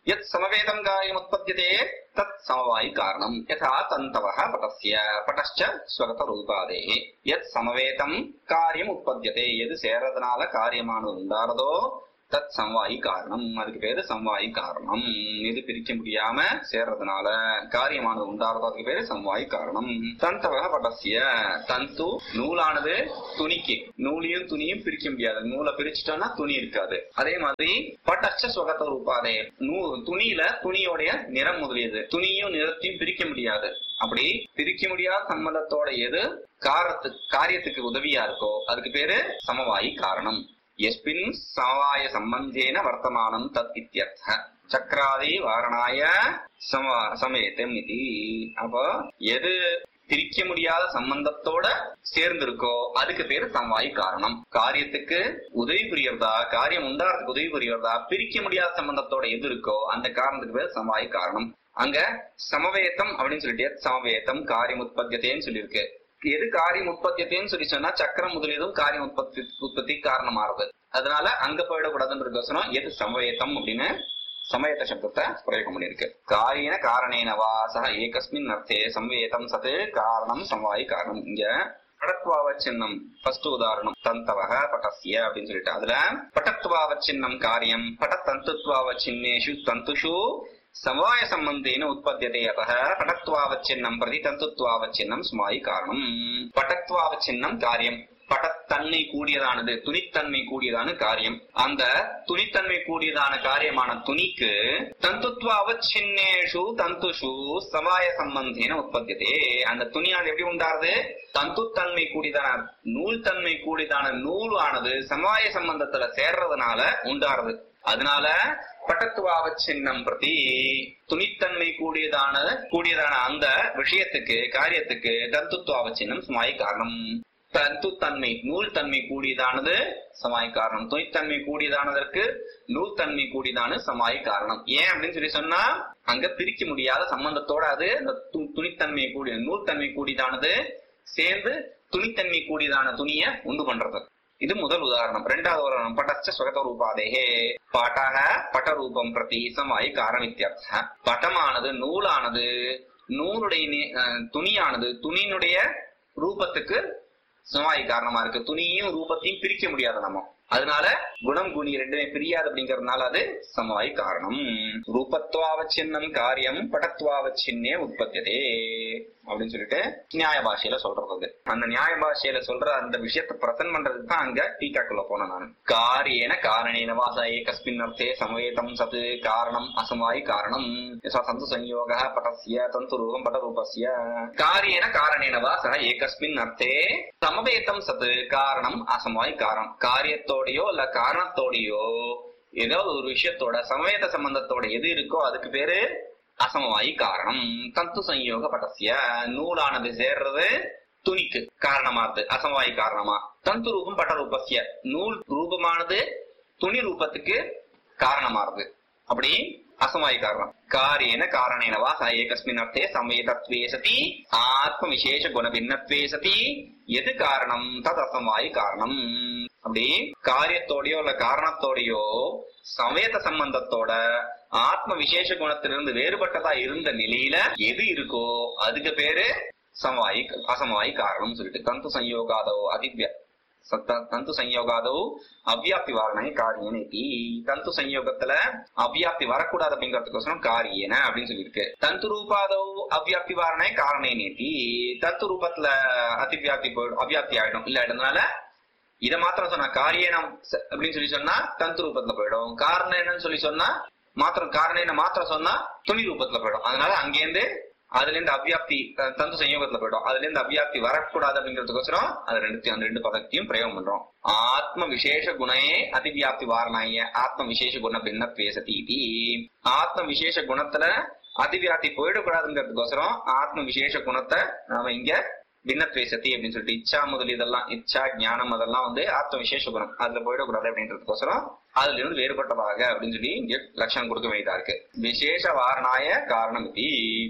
यत् समवेदं कार्यमुत्पद्यते तत् समवायि कारणम् यथा तन्तवः पटस्य पटश्च स्वगतरूपादेः यत् समवेतं कार्यम् उत्पद्यते எது சேரதுனால காரியமானது உண்டாறதோ தத் சம்வாயி காரணம் அதுக்கு பேரு சம்வாயி காரணம் இது பிரிக்க முடியாம சேர்றதுனால காரியமானது உண்டாறதோ அதுக்கு பேரு சம்வாயி காரணம் தந்தவக படசிய தந்து நூலானது துணிக்கு நூலையும் துணியும் பிரிக்க முடியாது நூலை பிரிச்சுட்டோம்னா துணி இருக்காது அதே மாதிரி பட்டச்ச சுகத்த ரூபாதே நூ துணியில துணியோடைய நிறம் முதலியது துணியும் நிறத்தையும் பிரிக்க முடியாது அப்படி பிரிக்க முடியாத சம்பந்தத்தோட எது காரத்துக்கு காரியத்துக்கு உதவியா இருக்கோ அதுக்கு பேரு சமவாயி காரணம் எஸ்மின் சமவாய சம்பந்தேன வர்த்தமானம் தத் இத்தியர்த்த சக்கராதி வாரணாய சம சமயத்தம் இது அப்போ எது பிரிக்க முடியாத சம்பந்தத்தோட சேர்ந்திருக்கோ அதுக்கு பேரு சமவாயி காரணம் காரியத்துக்கு உதவி புரியறதா காரியம் உண்டாறதுக்கு உதவி புரியறதா பிரிக்க முடியாத சம்பந்தத்தோட எது இருக்கோ அந்த காரணத்துக்கு பேர் சமவாயி காரணம் அங்க சமவேத்தம் அப்படின்னு சொல்லிட்டு சமவேத்தம் காரியம் உற்பத்தியத்தைன்னு சொல்லியிருக்கு எது காரியம் உற்பத்தியத்தைன்னு சொல்லி சொன்னா சக்கரம் முதலியதும் காரியம் உற்பத்தி உற்பத்தி காரணமாறுது அதனால அங்க போயிடக்கூடாதுன்றதுக்கோசரம் எது சமவேத்தம் அப்படின்னு சமயத்த சப்தத்தை பிரயோகம் பண்ணிருக்கு காரியன காரணேன வா சக ஏகஸ்மின் அர்த்தே சம்வேதம் சத்து காரணம் சமவாயி காரணம் இங்க படத்வாவ சின்னம் ஃபர்ஸ்ட் உதாரணம் தந்தவக பட்டசிய அப்படின்னு சொல்லிட்டு அதுல பட்டத்வாவ சின்னம் காரியம் பட்டத்தந்துத்வாவ சின்னேஷு தந்துஷு சமவாய சம்பந்தேன உற்பத்தியதே அத்தः படத்வாவச்சின்னம் பிரதி தந்துத்வாவச்சின்னம் சுமாயி காரணம் படத்வாவச்சின்னம் காரியம் படத்தன்மை கூடியதானது துணித்தன்மை கூடியதான காரியம் அந்த துணித்தன்மை கூடியதான காரியமான துணிக்கு தந்துத்வாவச்சின்னேஷு தந்துஷு சமாய சம்பந்தேன உற்பத்தியதே அந்த துணியானது எப்படி உண்டாருது தந்துத்தன்மை கூடியதான நூல் தன்மை கூடியதான நூலானது சமாய சம்பந்தத்துல சேர்றதுனால உண்டாருது அதனால பட்டத்துவாவ சின்னம் பிரதி துணித்தன்மை கூடியதான கூடியதான அந்த விஷயத்துக்கு காரியத்துக்கு தந்துத்துவாவ சின்னம் சமாய் காரணம் தந்துத்தன்மை நூல் தன்மை கூடியதானது சமாய் காரணம் துணித்தன்மை கூடியதானதற்கு நூல் தன்மை கூடியதான சமாய் காரணம் ஏன் அப்படின்னு சொல்லி சொன்னா அங்க பிரிக்க முடியாத சம்பந்தத்தோட அது அந்த து- துணித்தன்மை கூடிய நூல் தன்மை கூடியதானது சேர்ந்து துணித்தன்மை கூடியதான துணிய உண்டு பண்றது இது முதல் உதாரணம் ரெண்டாவது உதாரணம் பட்டச்ச ஸ்வகத ரூபாதேகே பட்டக பட்டரூபம் பிரதி சமாய் காரணித்யர்த்த பட்டமானது நூலானது நூலுடைய நி- அஹ், துணியானது துணியினுடைய ரூபத்துக்கு சமாய் காரணமா இருக்கு துணியையும் ரூபத்தையும் பிரிக்க முடியாது நம்ம அதனால குணம் குணி ரெண்டுமே பிரியாது அப்படிங்கறதுனால அது சமவாய் காரணம் ரூபத்வாவச்சின்னம் காரியம் படத்வாவச்சின்னே உற்பத்தியதே அப்படின்னு சொல்லிட்டு நியாய பாஷையில சொல்றது அது. அந்த நியாய பாஷையில சொல்ற அந்த விஷயத்தை பிரசன்ட் பண்றதுக்கு தான் அங்க டீக்காக்குள்ள போனேன் நான் காரியேன காரணேன வாச ஏகஸ்மின் அர்த்தே சமவேதம் சத் காரணம் அசமாய் காரணம் யசா தந்து சம்யோக பட்டஸ்ய தந்து ரூபம் பட்டரூபஸ்ய காரியேன காரணேன வா சக ஏகஸ்மின் அர்த்தே சமவேதம் சத் காரணம் அசமாய் காரணம் காரியத்தோடையோ இல்ல காரணத்தோடையோ ஏதோ ஒரு விஷயத்தோட சமவேத சம்பந்தத்தோட எது இருக்கோ அதுக்கு பேரு அசமவாயி காரணம் தந்து சம்யோக பட்டசிய நூலானது சேர்றது துணிக்கு காரணமாது அசமவாயி காரணமா தந்து ரூபம் பட்ட ரூபஸ்ய நூல் ரூபமானது துணி ரூபத்துக்கு காரணமாறுது அப்படி அசமவாயி காரணம் காரியேன காரணேனவா ச ஏகஸ்மின் அர்த்தே சமயதத்வே சதி ஆத்ம விசேஷ குண பின்னத்வே சதி எது காரணம் தத் அசமவாயி காரணம் அப்படி காரியத்தோடயோ இல்ல காரணத்தோடயோ சமயத்த சம்பந்தத்தோட ஆத்ம விசேஷ குணத்திலிருந்து வேறுபட்டதா இருந்த நிலையில எது இருக்கோ அதுக்கு பேரு சமவாயி அசமவாயி காரணம் சொல்லிட்டு தந்து சம்யோகாதோ அதிவ்ய சத்த- தந்து சம்யோகாதோ அவ்யாப்தி வாரணை காரியன இதி தந்து சம்யோகத்துல அவ்யாப்தி வரக்கூடாது அப்படிங்கறதுக்கோசரம் காரியன அப்படின்னு சொல்லியிருக்கு தந்து ரூபாதோ அவ்யாப்தி வாரணை காரணை நேத்தி தத்து ரூபத்துல அதிவியாப்தி போயிடும் அவ்யாப்தி ஆயிடும் இல்ல ஆயிடுறதுனால இத மாத்திரம் சொன்னா காரியனம் ச- அப்படின்னு சொல்லி சொன்னா தந்து ரூபத்துல போயிடும் காரணம் என்னன்னு சொல்லி சொன்னா மாத்திரம் காரணம் என்ன மாத்திரம் சொன்னா துணி ரூபத்துல போயிடும் அதனால அங்கேருந்து அதுல இருந்து அவ்யாப்தி த- தந்து சயோகத்துல போயிடும் அதுல இருந்து அவ்யாப்தி வரக்கூடாது அப்படிங்கிறதுக்கோசரம் அது ரெண்டுத்தையும் அந்த ரெண்டு பதத்தையும் பிரயோகம் பண்றோம் ஆத்ம விசேஷ குணே அதிவியாப்தி வாரணாய ஆத்ம விசேஷ குண பின்ன பேசதி இதி ஆத்ம விசேஷ குணத்துல அதிவியாப்தி போயிடக்கூடாதுங்கிறதுக்கோசரம் ஆத்ம விசேஷ குணத்தை நாம இங்க பின்னத்வேசத்தி அப்படின்னு சொல்லிட்டு இச்சா முதல் இதெல்லாம் இச்சா ஞானம் அதெல்லாம் வந்து ஆத்ம விசேஷ குணம் அதுல போயிடக்கூடாது அப்படின்றதுக்கோசரம் அதுல இருந்து வேறுபட்டதாக அப்படின்னு சொல்லி இங்க லட்சணம் கொடுக்க வேண்டியதா இருக்கு விசேஷ வாரணாய காரணம் இது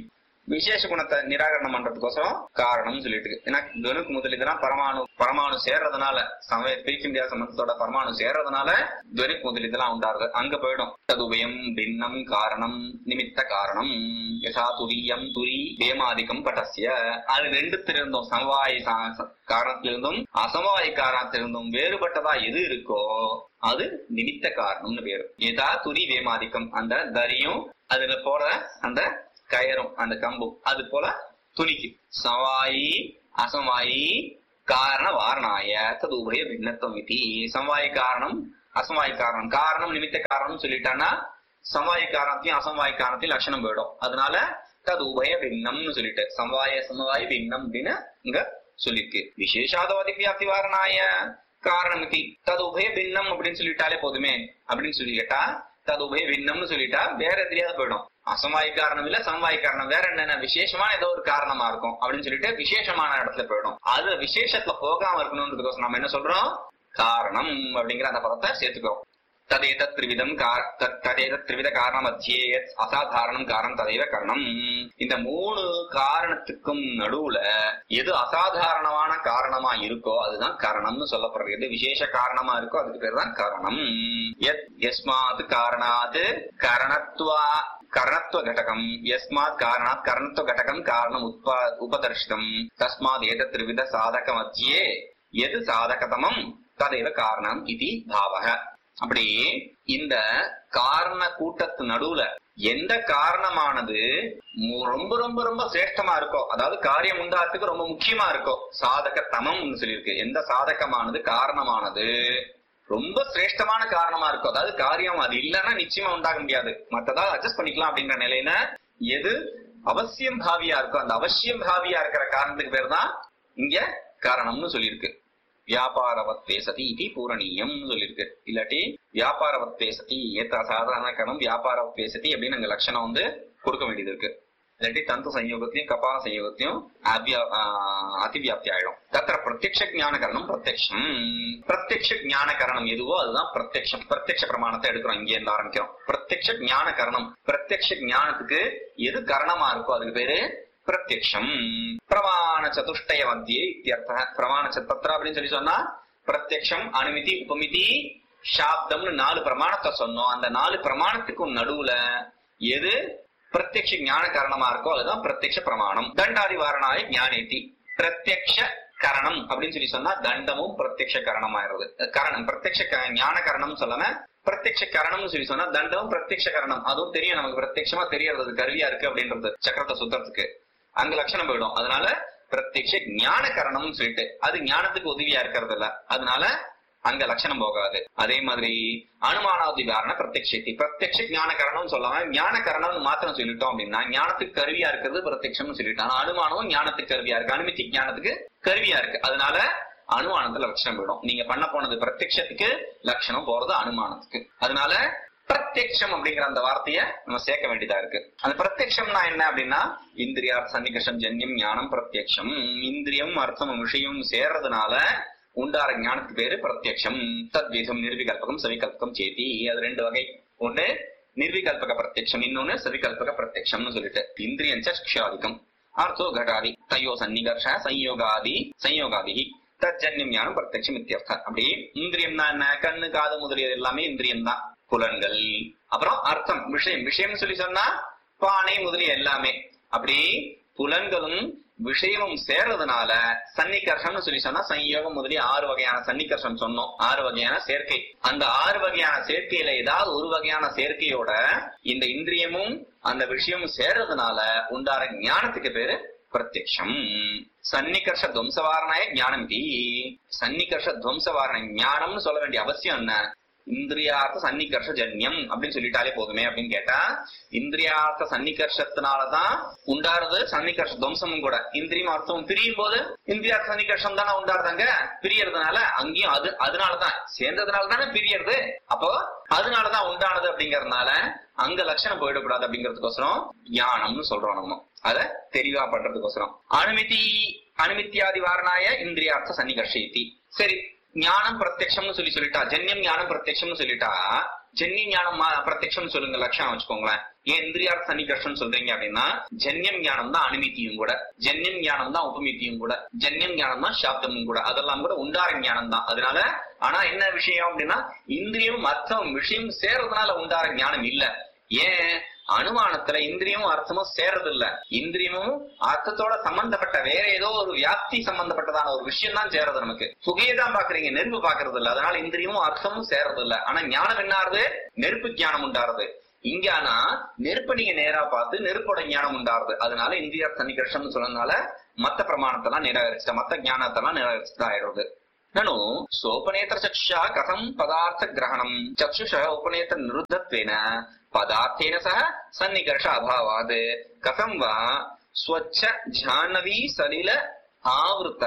விசேஷ குணத்தை நிராகரணம் பண்றதுக்கோசரம் காரணம் சொல்லிட்டு இருக்கு ஏன்னா துணுக்கு முதல் இதெல்லாம் பரமாணு பரமாணு சேர்றதுனால சமய பிரிக்க முடியாத சம்பந்தத்தோட பரமாணு சேர்றதுனால துவனிக்கு முதல் இதெல்லாம் உண்டாருது அங்க போயிடும் ததுபயம் பின்னம் காரணம் நிமித்த காரணம் யசா துரியம் துரி வேமாதிக்கம் பட்டசிய அது ரெண்டுத்திலிருந்தும் சமவாய சா- ச- காரணத்திலிருந்தும் அசமவாய காரணத்திலிருந்தும் வேறுபட்டதா எது இருக்கோ அது நிமித்த காரணம்னு பேரு ஏதா துரி வேமாதிக்கம் அந்த தரியும் அதுல போற அந்த கயரும் அந்த கம்பும் அது போல துணிக்கு சவாயி அசமாயி காரண வாரணாய தது உபய பின்னத்துவம் இது சமவாய காரணம் அசமவாய காரணம் காரணம் நிமித்த காரணம் சொல்லிட்டான்னா சமவாய காரணத்தையும் அசமவாய காரணத்தையும் லட்சணம் போயிடும் அதனால தது உபய பின்னம்னு சொல்லிட்டு சமவாய சமவாய பின்னம் அப்படின்னு இங்க சொல்லிருக்கு விசேஷாதவாதி வியாப்தி வாரணாய காரணம் இது தது உபய பின்னம் அப்படின்னு சொல்லிட்டாலே போதுமே அப்படின்னு சொல்லி கேட்டா தது உபய பின்னம்னு சொல்லிட்டா வேற எதுலயாவது போயிடும் அசமாய் காரணம் இல்ல சமவாய் காரணம் வேற என்னென்ன விசேஷமான ஏதோ ஒரு காரணமா இருக்கும் அப்படின்னு சொல்லிட்டு விசேஷமான இடத்துல போயிடும் அது விசேஷத்துல போகாம இருக்கணும்ன்றதுக்கோசம் நம்ம என்ன சொல்றோம் காரணம் அப்படிங்கிற அந்த பதத்தை சேர்த்துக்கிறோம் ததேதத் திரிவிதம் கா- தத்- ததேதத் திரிவித காரணம் மத்தியே யத் அசாதாரணம் காரணம் ததைவ கரணம் இந்த மூணு காரணத்துக்கும் நடுவுல எது அசாதாரணமான காரணமா இருக்கோ அதுதான் காரணம்னு சொல்லப்படுறது எது விசேஷ காரணமா இருக்கோ அதுக்கு பேர் தான் காரணம் யத் யஸ்மாத் காரணாத் கரணத்வா கரணத்துவ घटकम् यस्मात् कारणात् करणत्व घटकम् कारणम् उत्पा उपदर्शितम् तस्मात् एतत् त्रिविध साधक मध्ये எது சாதகதமம் ததைவ காரணம் இது பாவக அப்படி இந்த காரண கூட்டத்து நடுவுல எந்த காரணமானது மு- ரொம்ப ரொம்ப ரொம்ப சிரேஷ்டமா இருக்கோ அதாவது காரியம் உண்டாகிறதுக்கு ரொம்ப முக்கியமா இருக்கோ சாதக தமம்னு சொல்லியிருக்கு எந்த சாதகமானது காரணமானது ரொம்ப சிரேஷ்டமான காரணமா இருக்கும் அதாவது காரியம் அது இல்லைன்னா நிச்சயமா உண்டாக முடியாது மத்ததாவது அட்ஜஸ்ட் பண்ணிக்கலாம் அப்படிங்கிற நிலையில எது அவசியம் பாவியா இருக்கோ அந்த அவசியம் பாவியா இருக்கிற காரணத்துக்கு பேர் தான் இங்க காரணம்னு சொல்லியிருக்கு வியாபாரவத்தே சதி இது பூரணீயம்னு சொல்லியிருக்கு இல்லாட்டி வியாபாரவத்தே சதி ஏத்த சாதாரண கணம் வியாபாரவத்தே சதி அப்படின்னு அங்க லட்சணம் வந்து கொடுக்க வேண்டியது இருக்கு இல்லாட்டி தந்து சயோகத்தையும் கபால சயோகத்தையும் அவ்யா ஆஹ் அதிவியாப்தி ஆயிடும் தத்திர பிரத்யக்ஷ ஞானகரணம் பிரத்யக்ஷம் பிரத்யக்ஷ ஞானகரணம் எதுவோ அதுதான் பிரத்யக்ஷம் பிரத்யக்ஷ பிரமாணத்தை எடுக்கிறோம் இங்க இருந்து ஆரம்பிக்கிறோம் பிரத்யக்ஷ ஞானகரணம் பிரத்யக்ஷ ஞானத்துக்கு எது கரணமா இருக்கோ அதுக்கு பேரு பிரத்யக்ஷம் பிரமாண சதுஷ்டய மத்தியே இத்தியர்த்த பிரமாண சத்தத்திர அப்படின்னு சொல்லி சொன்னா பிரத்யக்ஷம் அனுமதி உபமிதி சாப்தம்னு நாலு பிரமாணத்தை சொன்னோம் அந்த நாலு பிரமாணத்துக்கும் நடுவுல எது பிரத்யக்ஷ ஞான காரணமா இருக்கோ அதுதான் பிரத்யக்ஷ பிரமாணம் தண்டாதி வாரணாய ஞானேதி பிரத்யக்ஷ கரணம் அப்படின்னு சொல்லி சொன்னா தண்டமும் பிரத்யக்ஷ கரணமாயிருது கரணம் பிரத்யக்ஷ க- ஞான கரணம் சொல்லாம பிரத்யக்ஷ கரணம்னு சொல்லி சொன்னா தண்டமும் பிரத்யக்ஷ கரணம் அதுவும் தெரியும் நமக்கு பிரத்யக்ஷமா தெரியறது அது கருவியா இருக்கு அப்படின்றது சக்கரத்தை சுத்தறதுக்கு அங்க லட்சணம் போயிடும் அதனால பிரத்யக்ஷ ஞான கரணம்னு சொல்லிட்டு அது ஞானத்துக்கு உதவியா இருக்கிறது இல்ல அதனால அங்க லட்சணம் போகாது அதே மாதிரி அனுமானாதி காரண பிரத்யக்ஷி பிரத்யக்ஷ ஞான கரணம்னு சொல்லாம ஞான கரணம்னு மாத்திரம் சொல்லிட்டோம் அப்படின்னா ஞானத்துக்கு கருவியா இருக்கிறது பிரத்யக்ஷம்னு சொல்லிட்டோம் ஆனா அனுமானமும் ஞானத்துக்கு கருவியா இருக்கு அனுமதி ஞானத்துக்கு கருவியா இருக்கு அதனால அனுமானத்துல லட்சணம் போயிடும் நீங்க பண்ண போனது பிரத்யக்ஷத்துக்கு லட்சணம் போறது அனுமானத்துக்கு அதனால பிரத்யக்ஷம் அப்படிங்கிற அந்த வார்த்தைய நம்ம சேர்க்க வேண்டியதா இருக்கு அந்த பிரத்யக்ஷம்னா என்ன அப்படின்னா இந்திரியார்த்த சன்னிகர்ஷம் ஜன்யம் ஞானம் பிரத்யக்ஷம் இந்திரியம் அர்த்தம் விஷயம் சேர்றதுனால உண்டார ஞானத்துக்கு பேரு பிரத்யக்ஷம் தத்விதம் நிர்விகல்பகம் சவிகல்பகம் சேதி அது ரெண்டு வகை ஒண்ணு நிர்விகல்பக பிரத்யக்ஷம் இன்னொன்னு சவிகல்பக பிரத்யக்ஷம்னு சொல்லிட்டு இந்திரியம் சக்ஷாதிகம் அர்த்தோ கடாதி தயோ சன்னிகர்ஷ சம்யோகாதி சம்யோகாதி தஜன்யம் ஞானம் பிரத்யக்ஷம் இத்தியர்த்தம் அப்படி இந்திரியம்னா என்ன கண்ணு காது முதலியது எல்லாமே இந்திரியம் தான் புலன்கள் அப்புறம் அர்த்தம் விஷயம் விஷயம்னு சொல்லி சொன்னா பானை முதலிய எல்லாமே அப்படி புலன்களும் விஷயமும் சேர்றதுனால சன்னிகர்ஷம்னு சொல்லி சொன்னா சம்யோகம் முதலிய ஆறு வகையான சன்னிகர்ஷம் சொன்னோம் ஆறு வகையான சேர்க்கை அந்த ஆறு வகையான சேர்க்கையில ஏதாவது ஒரு வகையான சேர்க்கையோட இந்த இந்திரியமும் அந்த விஷயமும் சேர்றதுனால உண்டார ஞானத்துக்கு பேரு பிரத்யக்ஷம் சன்னிகர்ஷ துவம்சவாரணாய ஞானம் இது சன்னிகர்ஷ துவம்சவாரண ஞானம்னு சொல்ல வேண்டிய அவசியம் என்ன இந்திரியார்த்த சன்னிகர்ஷ ஜன்யம் அப்படின்னு சொல்லிட்டாலே போதுமே அப்படின்னு கேட்டா இந்திரியார்த்த சன்னிகர்ஷத்தினாலதான் உண்டாறது சன்னிகர்ஷ துவம்சமும் கூட இந்திரியம் அர்த்தம் பிரியும் போது இந்திரியார்த்த சன்னிகர்ஷம் தானே உண்டாடுறாங்க பிரியறதுனால அங்கேயும் அது அதனாலதான் சேர்ந்ததுனால தானே பிரியறது அப்போ அதனாலதான் உண்டானது அப்படிங்கறதுனால அங்க லட்சணம் போயிடக்கூடாது அப்படிங்கறதுக்கோசரம் ஞானம்னு சொல்றோம் நம்ம அத தெளிவா பண்றதுக்கோசரம் அனுமதி அனுமித்தியாதி வாரணாய இந்திரியார்த்த சன்னிகர்ஷ இத்தி சரி ஞானம் பிரத்யக்ஷம்னு சொல்லி சொல்லிட்டா ஜன்யம் ஞானம் பிரத்யக்ஷம்னு சொல்லிட்டா ஜன்ய ஞானம் மா- பிரத்யக்ஷம்னு சொல்லுங்க லட்சணம் வச்சுக்கோங்களேன் ஏன் இந்திரியார்த்த சன்னிகர்ஷம் சொல்றீங்க அப்படின்னா ஜன்யம் ஞானம் தான் அனுமதியும் கூட ஜன்யம் ஞானம் தான் உபமித்தியும் கூட ஜன்யம் ஞானம் தான் சாப்தமும் கூட அதெல்லாம் கூட உண்டார ஞானம் தான் அதனால ஆனா என்ன விஷயம் அப்படின்னா இந்திரியம் அர்த்தம் விஷயம் சேர்றதுனால உண்டார ஞானம் இல்ல ஏன் அனுமானத்துல இந்திரியமும் அர்த்தமும் சேர்றது இல்ல இந்திரியமும் அர்த்தத்தோட சம்பந்தப்பட்ட வேற ஏதோ ஒரு வியாப்தி சம்பந்தப்பட்டதான ஒரு விஷயம் தான் சேருது நமக்கு புகையை தான் பாக்குறீங்க நெருப்பு பாக்குறது இல்ல அதனால இந்திரியமும் அர்த்தமும் சேர்றது இல்ல ஆனா ஞானம் என்னாருது நெருப்பு ஞானம் உண்டாருது இங்க ஆனா நெருப்பை நீங்க நேரா பார்த்து நெருப்போட ஞானம் உண்டாருது அதனால இந்திரியா சன்னிகர்ஷம்னு சொன்னதுனால மத்த பிரமாணத்தெல்லாம் நிராகரிச்சுட்டா மத்த ஞானத்தெல்லாம் நிராகரிச்சுதான் ஆயிடுறது ननु सोपनेत्रचक्षुषा कथम् पदार्थग्रहणम् चक्षुष उपनेत्र निरुद्धत्वेन पदार्थेन सह सन्निकर्ष अभावात् कथम् वा स्वच्छ जाह्नवी सलिल ஆவருத்த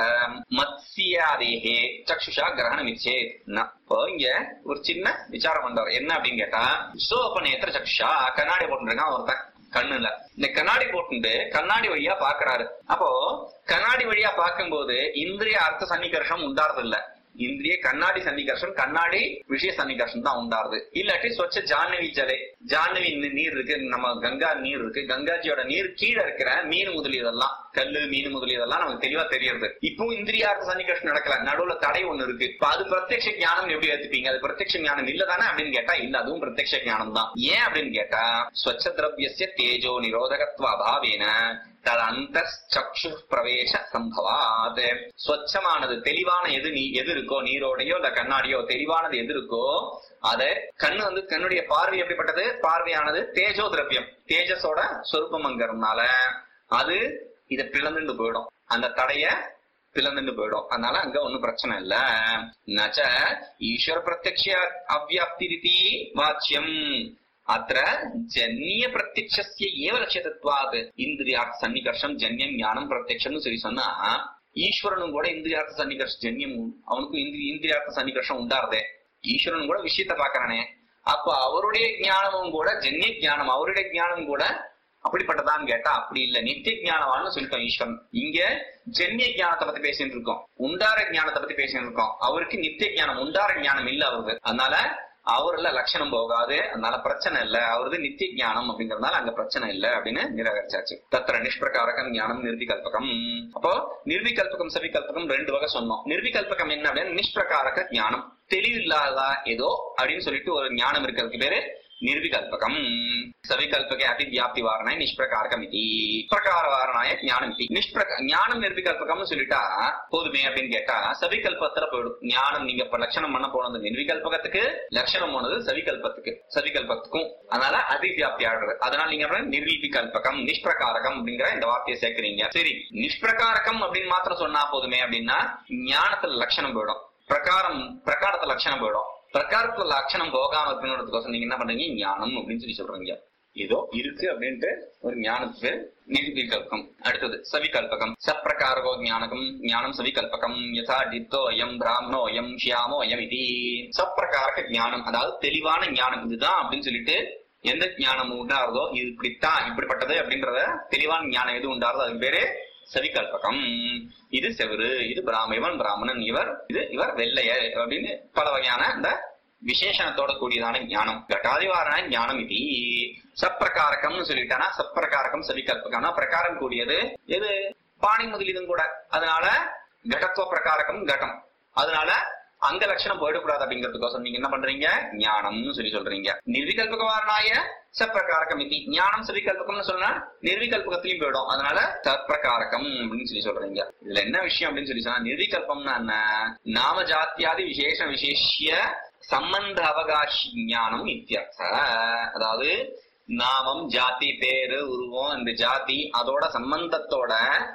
மத்சியாதேகே சக்ஷுஷா கிரகணமிச்சே இப்போ இங்க ஒரு சின்ன விசாரம் பண்றாரு என்ன அப்படின்னு கேட்டா சோபநேத்திர சக்ஷா கண்ணாடி போட்டுருக்கான் ஒருத்தன் கண்ணுல இந்த கண்ணாடி போட்டுட்டு கண்ணாடி வழியா பாக்குறாரு அப்போ கண்ணாடி வழியா பார்க்கும்போது இந்திரிய அர்த்த சன்னிகர்ஷம் உண்டாறது இல்ல இந்திரிய கண்ணாடி சன்னிகர்ஷம் கண்ணாடி விஷய சன்னிகர்ஷம் தான் உண்டாருது இல்லாட்டி சொச்ச ஜாஹ்னவி ஜலை ஜாஹ்னவி நி- நீர் இருக்கு நம்ம கங்கா நீர் இருக்கு கங்காஜியோட நீர் கீழே இருக்கிற மீன் முதலியதெல்லாம் கல்லு மீன் முதலியதெல்லாம் நமக்கு தெளிவா தெரியறது இப்போ இந்திரியார்த்த சன்னிகர்ஷம் நடக்கல நடுவுல தடை ஒண்ணு இருக்கு இப்ப அது பிரத்யக்ஷ ஞானம் எப்படி ஏத்துப்பீங்க அது பிரத்யக்ஷ ஞானம் இல்லதானே அப்படின்னு கேட்டா இல்ல அதுவும் பிரத்யக்ஷ ஞானம் தான் ஏன் அப்படின்னு கேட்டா ஸ்வச்ச திரவியசிய தேஜோ நிரோதகத்வ அபாவேன தது அந்த சக்ஷு பிரவேச சம்பவாத் ஸ்வச்சமானது தெளிவான எது நீ எது இருக்கோ நீரோடையோ இல்ல கண்ணாடியோ தெளிவானது எது இருக்கோ அத கண்ணு வந்து கண்ணுடைய பார்வை எப்படிப்பட்டது பார்வையானது தேஜோ திரவியம் தேஜஸோட சொருப்பமங்கிறதுனால அது இத பிளந்துண்டு போயிடும் அந்த தடைய பிளந்துண்டு போயிடும் அதனால அங்க ஒண்ணும் பிரச்சனை இல்ல நச்ச ஈஸ்வர பிரத்யக்ஷ அவ்யாப்தி வாச்சியம் அத்த ஜன்ய பிரத்யக்ஷஸ்ய ஏவ லட்சியத்துவாத் இந்திரியார்த்த சன்னிகர்ஷம் ஜன்யம் ஞானம் பிரத்யக்ஷம்னு சொல்லி சொன்னா ஈஸ்வரனும் கூட இந்திரியார்த்த சன்னிகர்ஷ ஜன்யம் அவனுக்கும் இந்திரி இந்திரியார்த்த சன்னிகர்ஷம் உண்டாருதே ஈஸ்வரன் கூட விஷயத்த பாக்குறானே அப்ப அவருடைய ஞானமும் கூட ஜன்ய ஞானம் அவருடைய ஞானம் கூட அப்படிப்பட்டதான்னு கேட்டா அப்படி இல்ல நித்திய ஞானவான்னு சொல்லிட்டோம் ஈஸ்வரன் இங்க ஜென்ய ஞானத்தை பத்தி பேசிட்டு இருக்கோம் உண்டார ஞானத்தை பத்தி பேசிட்டு இருக்கோம் அவருக்கு நித்திய ஞானம் உண்டார ஞானம் இல்ல அவருக்கு அதனால அவர்ல லட்சணம் போகாது அதனால பிரச்சனை இல்ல அவரது நித்திய ஞானம் அப்படிங்கறதுனால அங்க பிரச்சனை இல்ல அப்படின்னு நிராகரிச்சாச்சு தத்திர நிஷ்பிரகாரகம் ஞானம் நிர்விகல்பகம் அப்போ நிர்விகல்பகம் சவிகல்பகம் ரெண்டு வகை சொன்னோம் நிர்விகல்பகம் என்ன அப்படின்னா நிஷ்பிரகாரக ஞானம் தெளிவில்லாதா ஏதோ அப்படின்னு சொல்லிட்டு ஒரு ஞானம் இருக்கிறதுக்கு பேரு நிர்விகல்பகம் சவிகல்பகே அதி வியாப்தி வாரணாய நிஷ்பிரகாரகம் இது பிரகார வாரணாய ஞானம் இது நிஷ்பிரக ஞானம் நிர்விகல்பகம்னு சொல்லிட்டா போதுமே அப்படின்னு கேட்டா சவிகல்பத்துல போயிடும் ஞானம் நீங்க இப்ப லட்சணம் பண்ண போனது நிர்விகல்பகத்துக்கு லட்சணம் போனது சவிகல்பத்துக்கு சவிகல்பத்துக்கும் அதனால அதி வியாப்தி ஆடுறது அதனால நீங்க என்ன பண்ணணும்? நிர்விகல்பகம் நிஷ்பிரகாரகம் அப்படிங்கிற இந்த வார்த்தையை சேர்க்கிறீங்க சரி நிஷ்பிரகாரகம் அப்படின்னு மாத்திரம் சொன்னா போதுமே அப்படின்னா ஞானத்துல லட்சணம் போயிடும் பிரகாரம் பிரகாரத்துல லட்சணம் போயிடும் பிரகாரத்துல லட்சணம் போகாம இருக்கணுன்றதுக்கோசம் நீங்க என்ன பண்றீங்க ஞானம் அப்படின்னு சொல்லி சொல்றீங்க ஏதோ இருக்கு அப்படின்ட்டு ஒரு ஞானத்துக்கு நிர்விகல்பகம் அடுத்தது சவிகல்பகம் சப்பிரகாரகோ ஞானகம் ஞானம் சவிகல்பகம் யதா டித்தோ அயம் பிராமணோ அயம் ஷியாமோ அயம் இது சப்பிரகாரக ஞானம் அதாவது தெளிவான ஞானம் இதுதான் அப்படின்னு சொல்லிட்டு எந்த ஞானம் உண்டாருதோ இது இப்படித்தான் இப்படிப்பட்டது அப்படின்றத தெளிவான ஞானம் எது உண்டாருதோ அதுக்கு பேரு சவிகல்பகம் இது செவரு இது பிராம இவன் பிராமணன் இவர் இது இவர் வெள்ளையர் அப்படின்னு பல வகையான இந்த விசேஷணத்தோட கூடியதான ஞானம் கட்டாதிவாரண ஞானம் இது சப்பிரகாரகம்னு சொல்லிட்டானா சப்பிரகாரகம் சவிகல்பகம்னா பிரகாரம் கூடியது எது பாணி முதலிதும் கூட அதனால கடத்துவ பிரகாரகம் கடம் அதனால அங்க லட்சணம் போயிடக்கூடாது அப்படிங்கிறதுக்கோசம் நீங்க என்ன பண்றீங்க ஞானம்னு சொல்லி சொல்றீங்க நிர்விகல்பக வாரணாய சப்பிரகாரகம் இது ஞானம் சவிகல்பகம்னு சொன்னா நிர்விகல்பகத்திலையும் போயிடும் அதனால சப்பிரகாரகம் அப்படின்னு சொல்லி சொல்றீங்க இதுல என்ன விஷயம் அப்படின்னு சொல்லி சொன்னா நிர்விகல்பம்னா என்ன நாம ஜாத்தியாதி விசேஷ விசேஷிய சம்பந்த அவகாசி ஞானம் இத்தியர்த்த அதாவது நாமம் ஜாதி பேரு உருவம் இந்த ஜாதி அதோட சம்பந்தத்தோட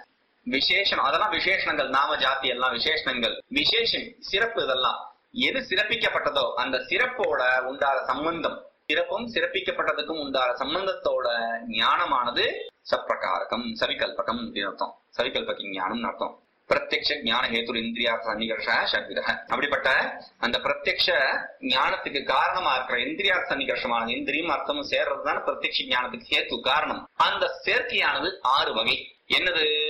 விசேஷம் அதெல்லாம் விசேஷணங்கள் நாம ஜாதி எல்லாம் விசேஷணங்கள் விசேஷம் சிறப்பு இதெல்லாம் எது சிறப்பிக்கப்பட்டதோ அந்த சிறப்போட உண்டான சம்பந்தம் சிறப்பும் சிறப்பிக்கப்பட்டதுக்கும் உண்டான சம்பந்தத்தோட ஞானமானது சப்பிரகாரகம் சவிகல்பகம் அப்படின்னு அர்த்தம் சவிகல்பக ஞானம் அர்த்தம் பிரத்யக்ஷ ஞான ஹேத்து இந்திரியா சன்னிகர்ஷ சத்விதக அப்படிப்பட்ட அந்த பிரத்யக்ஷ ஞானத்துக்கு காரணமா இருக்கிற இந்திரியா சன்னிகர்ஷமான இந்திரியும் அர்த்தமும் சேர்றதுதான் பிரத்யக்ஷ ஞானத்துக்கு ஹேத்து காரணம் அந்த சேர்க்கையானது ஆறு வகை என்னது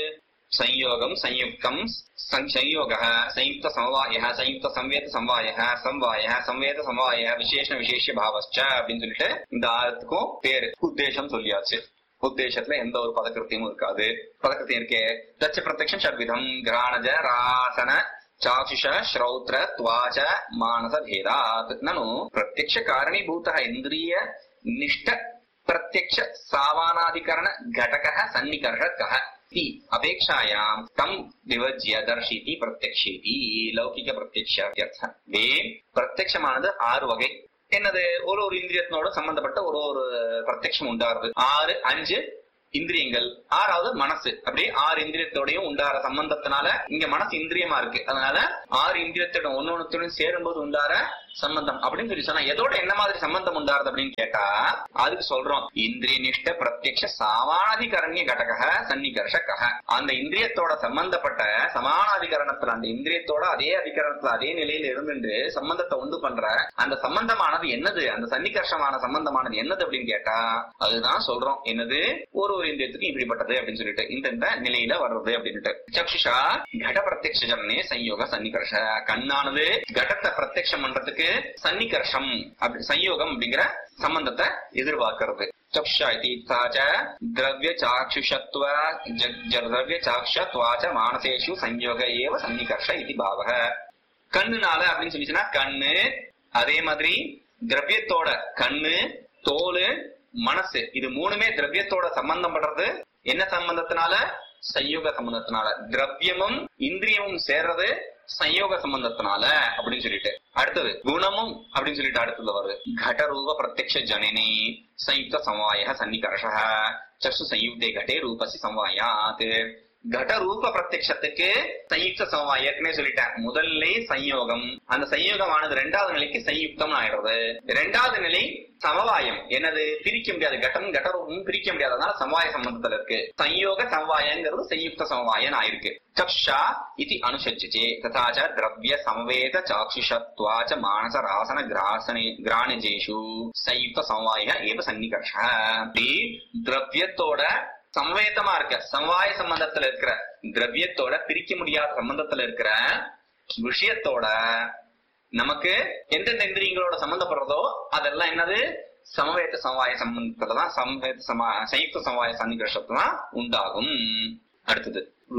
संयोगम संयुक्तम सं- संयोगः संयुक्त समवायः संयुक्त संवेद समवाயः சம்வாயः संवेद समवायः விசேஷ விசேஷ பாவஸ்ச அப்படின்னு சொல்லிட்டு இந்த ஆறுக்கும் பேரு உத்தேசம் சொல்லியாச்சு உத்தேசத்துல எந்த ஒரு பதக்கிருத்தியமும் இருக்காது பதக்கிருத்தியம் இருக்கே தச்ச பிரத்யக்ஷம் ஷட்விதம் கிராணஜ ராசன चाक्षुष श्रौत्र त्वाच मानस भेदात् ननु प्रत्यक्ष कारणीभूतः इन्द्रिय निष्ठ प्रत्यक्ष सावानाधिकरण घटकः सन्निकर्षकः इति अपेक्षायां तं विभज्य दर्शिति प्रत्यक्षेति லௌகிக பிரத்யக்ஷார்த்தம் வே பிரத்யக்ஷமானது ஆறு வகை என்னது ஒரு ஒரு இந்திரியத்தினோட சம்பந்தப்பட்ட ஒரு ஒரு பிரத்யக்ஷம் உண்டாருது ஆறு அஞ்சு இந்திரியங்கள் ஆறாவது மனசு அப்படியே ஆறு இந்திரியத்தோடையும் உண்டார சம்பந்தத்தினால இங்க மனசு இந்திரியமா இருக்கு அதனால ஆறு இந்திரியத்தோட ஒன்னொன்னுத்துடன் சேரும்போது உண்டார சம்பந்தம் அப்படின்னு சொல்லி சொன்னா எதோட என்ன மாதிரி சம்பந்தம் உண்டாருது அப்படின்னு கேட்டா அதுக்கு சொல்றோம் இந்திரிய நிஷ்ட பிரத்யக்ஷ சமானாதிகரண்ய கடக சன்னிகர்ஷக அந்த இந்திரியத்தோட சம்பந்தப்பட்ட சமானாதிகரணத்துல அந்த இந்திரியத்தோட அதே அதிகரணத்துல அதே நிலையில இருந்துட்டு சம்பந்தத்தை உண்டு பண்ற அந்த சம்பந்தமானது என்னது அந்த சன்னிகர்ஷமான சம்பந்தமானது என்னது அப்படின்னு கேட்டா அதுதான் சொல்றோம் என்னது ஒரு ஒரு இந்திரியத்துக்கு இப்படிப்பட்டது அப்படின்னு சொல்லிட்டு இந்த இந்த நிலையில வர்றது அப்படின்ட்டு சக்ஷுஷா கட பிரத்யக்ஷ ஜனனே சம்யோக சன்னிகர்ஷ கண்ணானது கடத்தை பிரத்யக்ஷம் பண்றதுக்கு சன்னிகர்ஷம் அப்படி சம்யோகம் அப்படிங்கிற சம்பந்தத்தை எதிர்பார்க்கிறது चक्षुषा इति सा च द्रव्यचाक्षुषत्व ज- ज- द्रव्यचाक्षुषत्वाच मानसेषु संयोग एव सन्निकर्ष इति भावः கண்ணுனால அப்படின்னு சொல்லிச்சுன்னா கண்ணு அதே மாதிரி திரவியத்தோட கண்ணு தோல் மனசு இது மூணுமே திரவியத்தோட சம்பந்தம் படுறது என்ன சம்பந்தத்தினால சயோக சம்பந்தத்தினால திரவியமும் இந்திரியமும் சேர்றது சயோக சம்பந்தத்தினால அப்படின்னு சொல்லிட்டு அடுத்தது குணமும் அப்படின்னு சொல்லிட்டு அடுத்தது வருது கடரூப பிரத்யக்ஷ ஜனனி சயுக்த சமவாய சன்னிகர்ஷ சசு சயுக்தே கடே ரூபசி சமவாயாத் கட ரூப பிரத்யக்ஷத்துக்கு சயுக்த சமவாயம் ஏற்கனவே சொல்லிட்டேன் முதல்ல சம்யோகம் அந்த சம்யோகமானது ரெண்டாவது நிலைக்கு சயுக்தம் ஆயிடுறது ரெண்டாவது நிலை சமவாயம் என்னது பிரிக்க முடியாது கட்டம் கடரூபமும் பிரிக்க முடியாது அதனால சமவாய சம்பந்தத்துல இருக்கு சம்யோக சமவாயங்கிறது சயுக்த சமவாயன் ஆயிருக்கு चक्षा इति अनुषज्यते तथा च द्रव्य संवेद चाक्षुषत्वाच मानस रासन ग्रासने ग्राणजेषु संयुक्त समवाय एव सन्निकर्ष இப்படி திரவியத்தோட சம்வேதமா இருக்க சமவாய சம்பந்தத்துல இருக்கிற திரவியத்தோட பிரிக்க முடியாத சம்பந்தத்துல இருக்கிற விஷயத்தோட நமக்கு எந்தெந்த இந்திரியங்களோட சம்பந்தப்படுறதோ அதெல்லாம் என்னது சமவேத சமவாய சம்பந்தத்துலதான் சமவேத சமா சயுக்த சமவாய சன்னிகர்ஷத்துல தான் உண்டாகும் அடுத்தது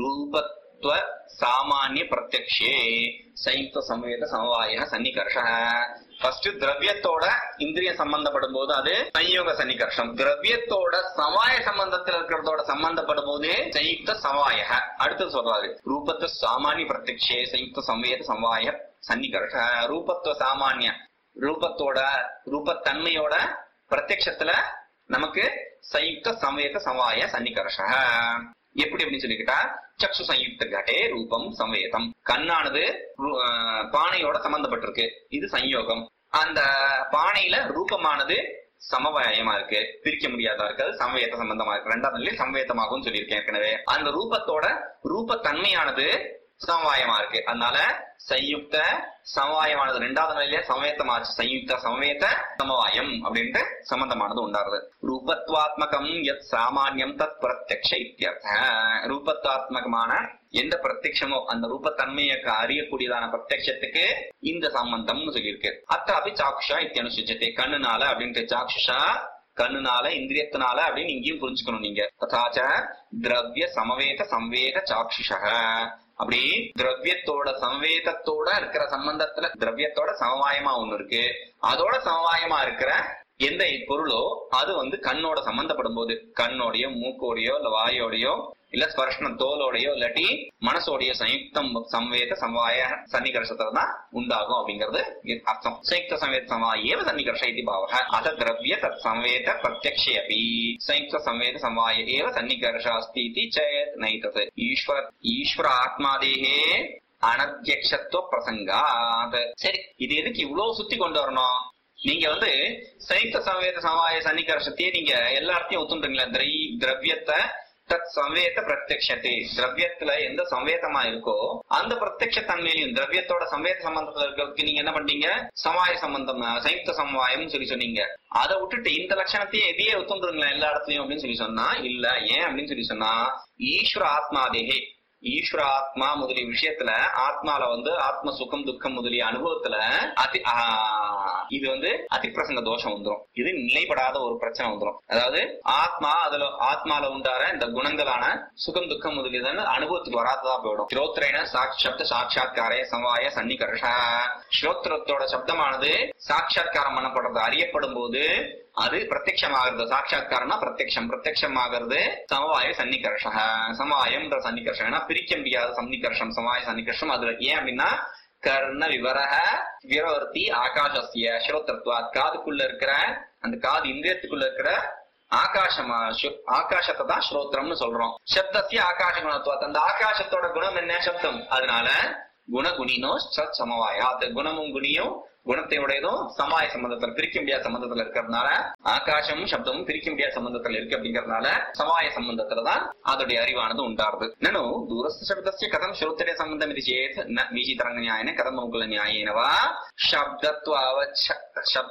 ரூபத்வ சாமானிய பிரத்யக்ஷே சயுக்த சமவேத சமவாய சன்னிகர்ஷ ஃபர்ஸ்ட் திரவியத்தோட இந்திரியம் சம்பந்தப்படும் போது அது சம்யோக சன்னிகர்ஷம் திரவியத்தோட சமவாய சம்பந்தத்துல இருக்கிறதோட சம்பந்தப்படும் போது சயுக்த சமவாய அடுத்தது சொல்றாரு ரூபத்துவ சாமானிய பிரத்யக்ஷே சயுக்த சமவேத சமவாய சன்னிகர்ஷ ரூபத்துவ சாமானிய ரூபத்தோட ரூபத்தன்மையோட பிரத்யக்ஷத்துல நமக்கு சயுக்த சமவேத சமவாய சன்னிகர்ஷ எப்படி அப்படின்னு சொல்லிக்கிட்டா சக்ஷு சயுக்த கடே ரூபம் சமவேதம் கண்ணானது ரு- ஆஹ் பானையோட சம்பந்தப்பட்டிருக்கு இது சம்யோகம் அந்த பானையில ரூபமானது சமவாயமா இருக்கு பிரிக்க முடியாதா இருக்கு அது சமவேத சம்பந்தமா இருக்கு ரெண்டாவது நிலையில் சமவேதமாகும் சொல்லியிருக்கேன் ஏற்கனவே அந்த ரூபத்தோட ரூபத்தன்மையானது சமவாயமா இருக்கு அதனால சயுக்த சமவாயமானது ரெண்டாவது நிலையில சமவேத்தமாச்சு சயுக்த சமவேத சமவாயம் அப்படின்ட்டு சம்பந்தமானது உண்டாருது ரூபத்வாத்மகம் யத் சாமானியம் தத் பிரத்யக்ஷ இத்தியர்த்த ரூபத்வாத்மகமான எந்த பிரத்யக்ஷமோ அந்த ரூபத்தன்மையை அறியக்கூடியதான பிரத்யக்ஷத்துக்கு இந்த சம்பந்தம்னு சொல்லியிருக்கு அத்தாபி சாக்ஷா இத்தியனுசிச்சத்தை கண்ணுனால அப்படின்ட்டு சாக்ஷுஷா கண்ணுனால இந்திரியத்தினால அப்படின்னு இங்கேயும் புரிஞ்சுக்கணும் நீங்க ததாச்ச திரவிய சமவேத சம்வேத சாக்ஷுஷ அப்படி திரவியத்தோட சம்வேதத்தோட இருக்கிற சம்பந்தத்துல திரவியத்தோட சமவாயமா ஒண்ணு இருக்கு அதோட சமவாயமா இருக்கிற எந்த பொருளோ அது வந்து கண்ணோட சம்பந்தப்படும் போது கண்ணோடையோ மூக்கோடையோ இல்ல வாயோடையோ இல்ல ஸ்பர்ஷன தோலோடையோ இல்லாட்டி மனசோடைய சயுக்தம் சம்வேத சமவாய சன்னிகர்ஷத்துல தான் உண்டாகும் அப்படிங்கிறது இது அர்த்தம் சயுக்த சம்வேத சமவாயேவ சன்னிகர்ஷ இது பாவக அத திரவிய தத் சம்வேத பிரத்யக்ஷே அபி சயுக்த சம்வேத சமவாய ஏவ சன்னிகர்ஷ அஸ்தி இதி சேத் நைதத் ஈஸ்வர ஈஸ்வர ஆத்மாதேகே அனத்தியக்ஷத்துவ பிரசங்காத் சரி இது எதுக்கு இவ்வளவு சுத்தி கொண்டு வரணும் நீங்க வந்து சயுக்த சமவேத சமவாய சன்னிகர்ஷத்தையே நீங்க எல்லா இடத்தையும் ஒத்துன்றீங்களா திரை திரவியத்தை தத் சம்வேத பிரத்யக்ஷத்தை திரவியத்துல எந்த சம்வேதமா இருக்கோ அந்த பிரத்யக்ஷ தன்மையிலையும் திரவியத்தோட சம்வேத சம்பந்தத்துல இருக்கிறதுக்கு நீங்க என்ன பண்ணீங்க சமவாய சம்பந்தம் அஹ், சயுக்த சமவாயம் சொல்லி சொன்னீங்க அதை விட்டுட்டு இந்த லட்சணத்தையே எதையே ஒத்துன்றீங்களா எல்லா இடத்துலயும் அப்படின்னு சொல்லி சொன்னா இல்ல ஏன் அப்படின்னு சொல்லி சொன்னா ஈஸ்வர ஆத்மாதேகே ஈஸ்வர ஆத்மா முதலிய விஷயத்துல ஆத்மால வந்து ஆத்ம சுகம் துக்கம் முதலிய அனுபவத்துல அதி ஆ, இது வந்து அதிப்பிரசங்க தோஷம் வந்துரும் இது நிலைப்படாத ஒரு பிரச்சனை வந்துரும் அதாவது ஆத்மா அதுல ஆத்மால உண்டார இந்த குணங்களான சுகம் துக்கம் முதலியதான அனுபவத்துக்கு வராததா போயிடும் ஸ்ரோத்ரேன சாக் சப்த சாட்சாத்காரே சமவாய சன்னிகர்ஷ ஸ்ரோத்திரத்தோட சப்தமானது சாட்சாத்காரம் பண்ணப்படுறது அறியப்படும் போது அது பிரத்யக்ஷமாகிறது சாட்சாத்காரம்னா பிரத்யக்ஷம் பிரத்யக்ஷம் ஆகிறது சமவாய சன்னிகர்ஷ சமவாயம்ன்ற சன்னிகர்ஷம் பிரிக்க முடியாத சன்னிகர்ஷம் சமவாய சன்னிகர்ஷம் அதுல ஏன் அப்படின்னா கர்ண விவரக விரவர்த்தி ஆகாசஸ்ய ஸ்ரோத்திரத்வா காதுக்குள்ள இருக்கிற அந்த காது இந்திரியத்துக்குள்ள இருக்கிற ஆகாசமா சு- ஆகாசத்தை தான் ஸ்ரோத்திரம்னு சொல்றோம் சப்தசிய ஆகாச குணத்துவம் அந்த ஆகாசத்தோட குணம் என்ன சப்தம் அதனால குணகுணினோ சத் சமவாயா அது குணமும் குணியும் குணத்தை உடையதும் சமாய சம்பந்தத்துல பிரிக்க முடியாத சம்பந்தத்துல இருக்கிறதுனால ஆகாசமும் சப்தமும் பிரிக்க முடியாத சம்பந்தத்துல இருக்கு அப்படிங்கறதுனால சமாய சம்பந்தத்துல தான் அதோடைய அறிவானது உண்டாருது நனு தூரஸ்த சப்தஸ்ய கதம் ஸ்ரோத்திர சம்பந்தம் இது சேத் ந விசிதரங்க நியாயன கதம் மௌகல நியாயேன வா சப்தத்வாவச்ச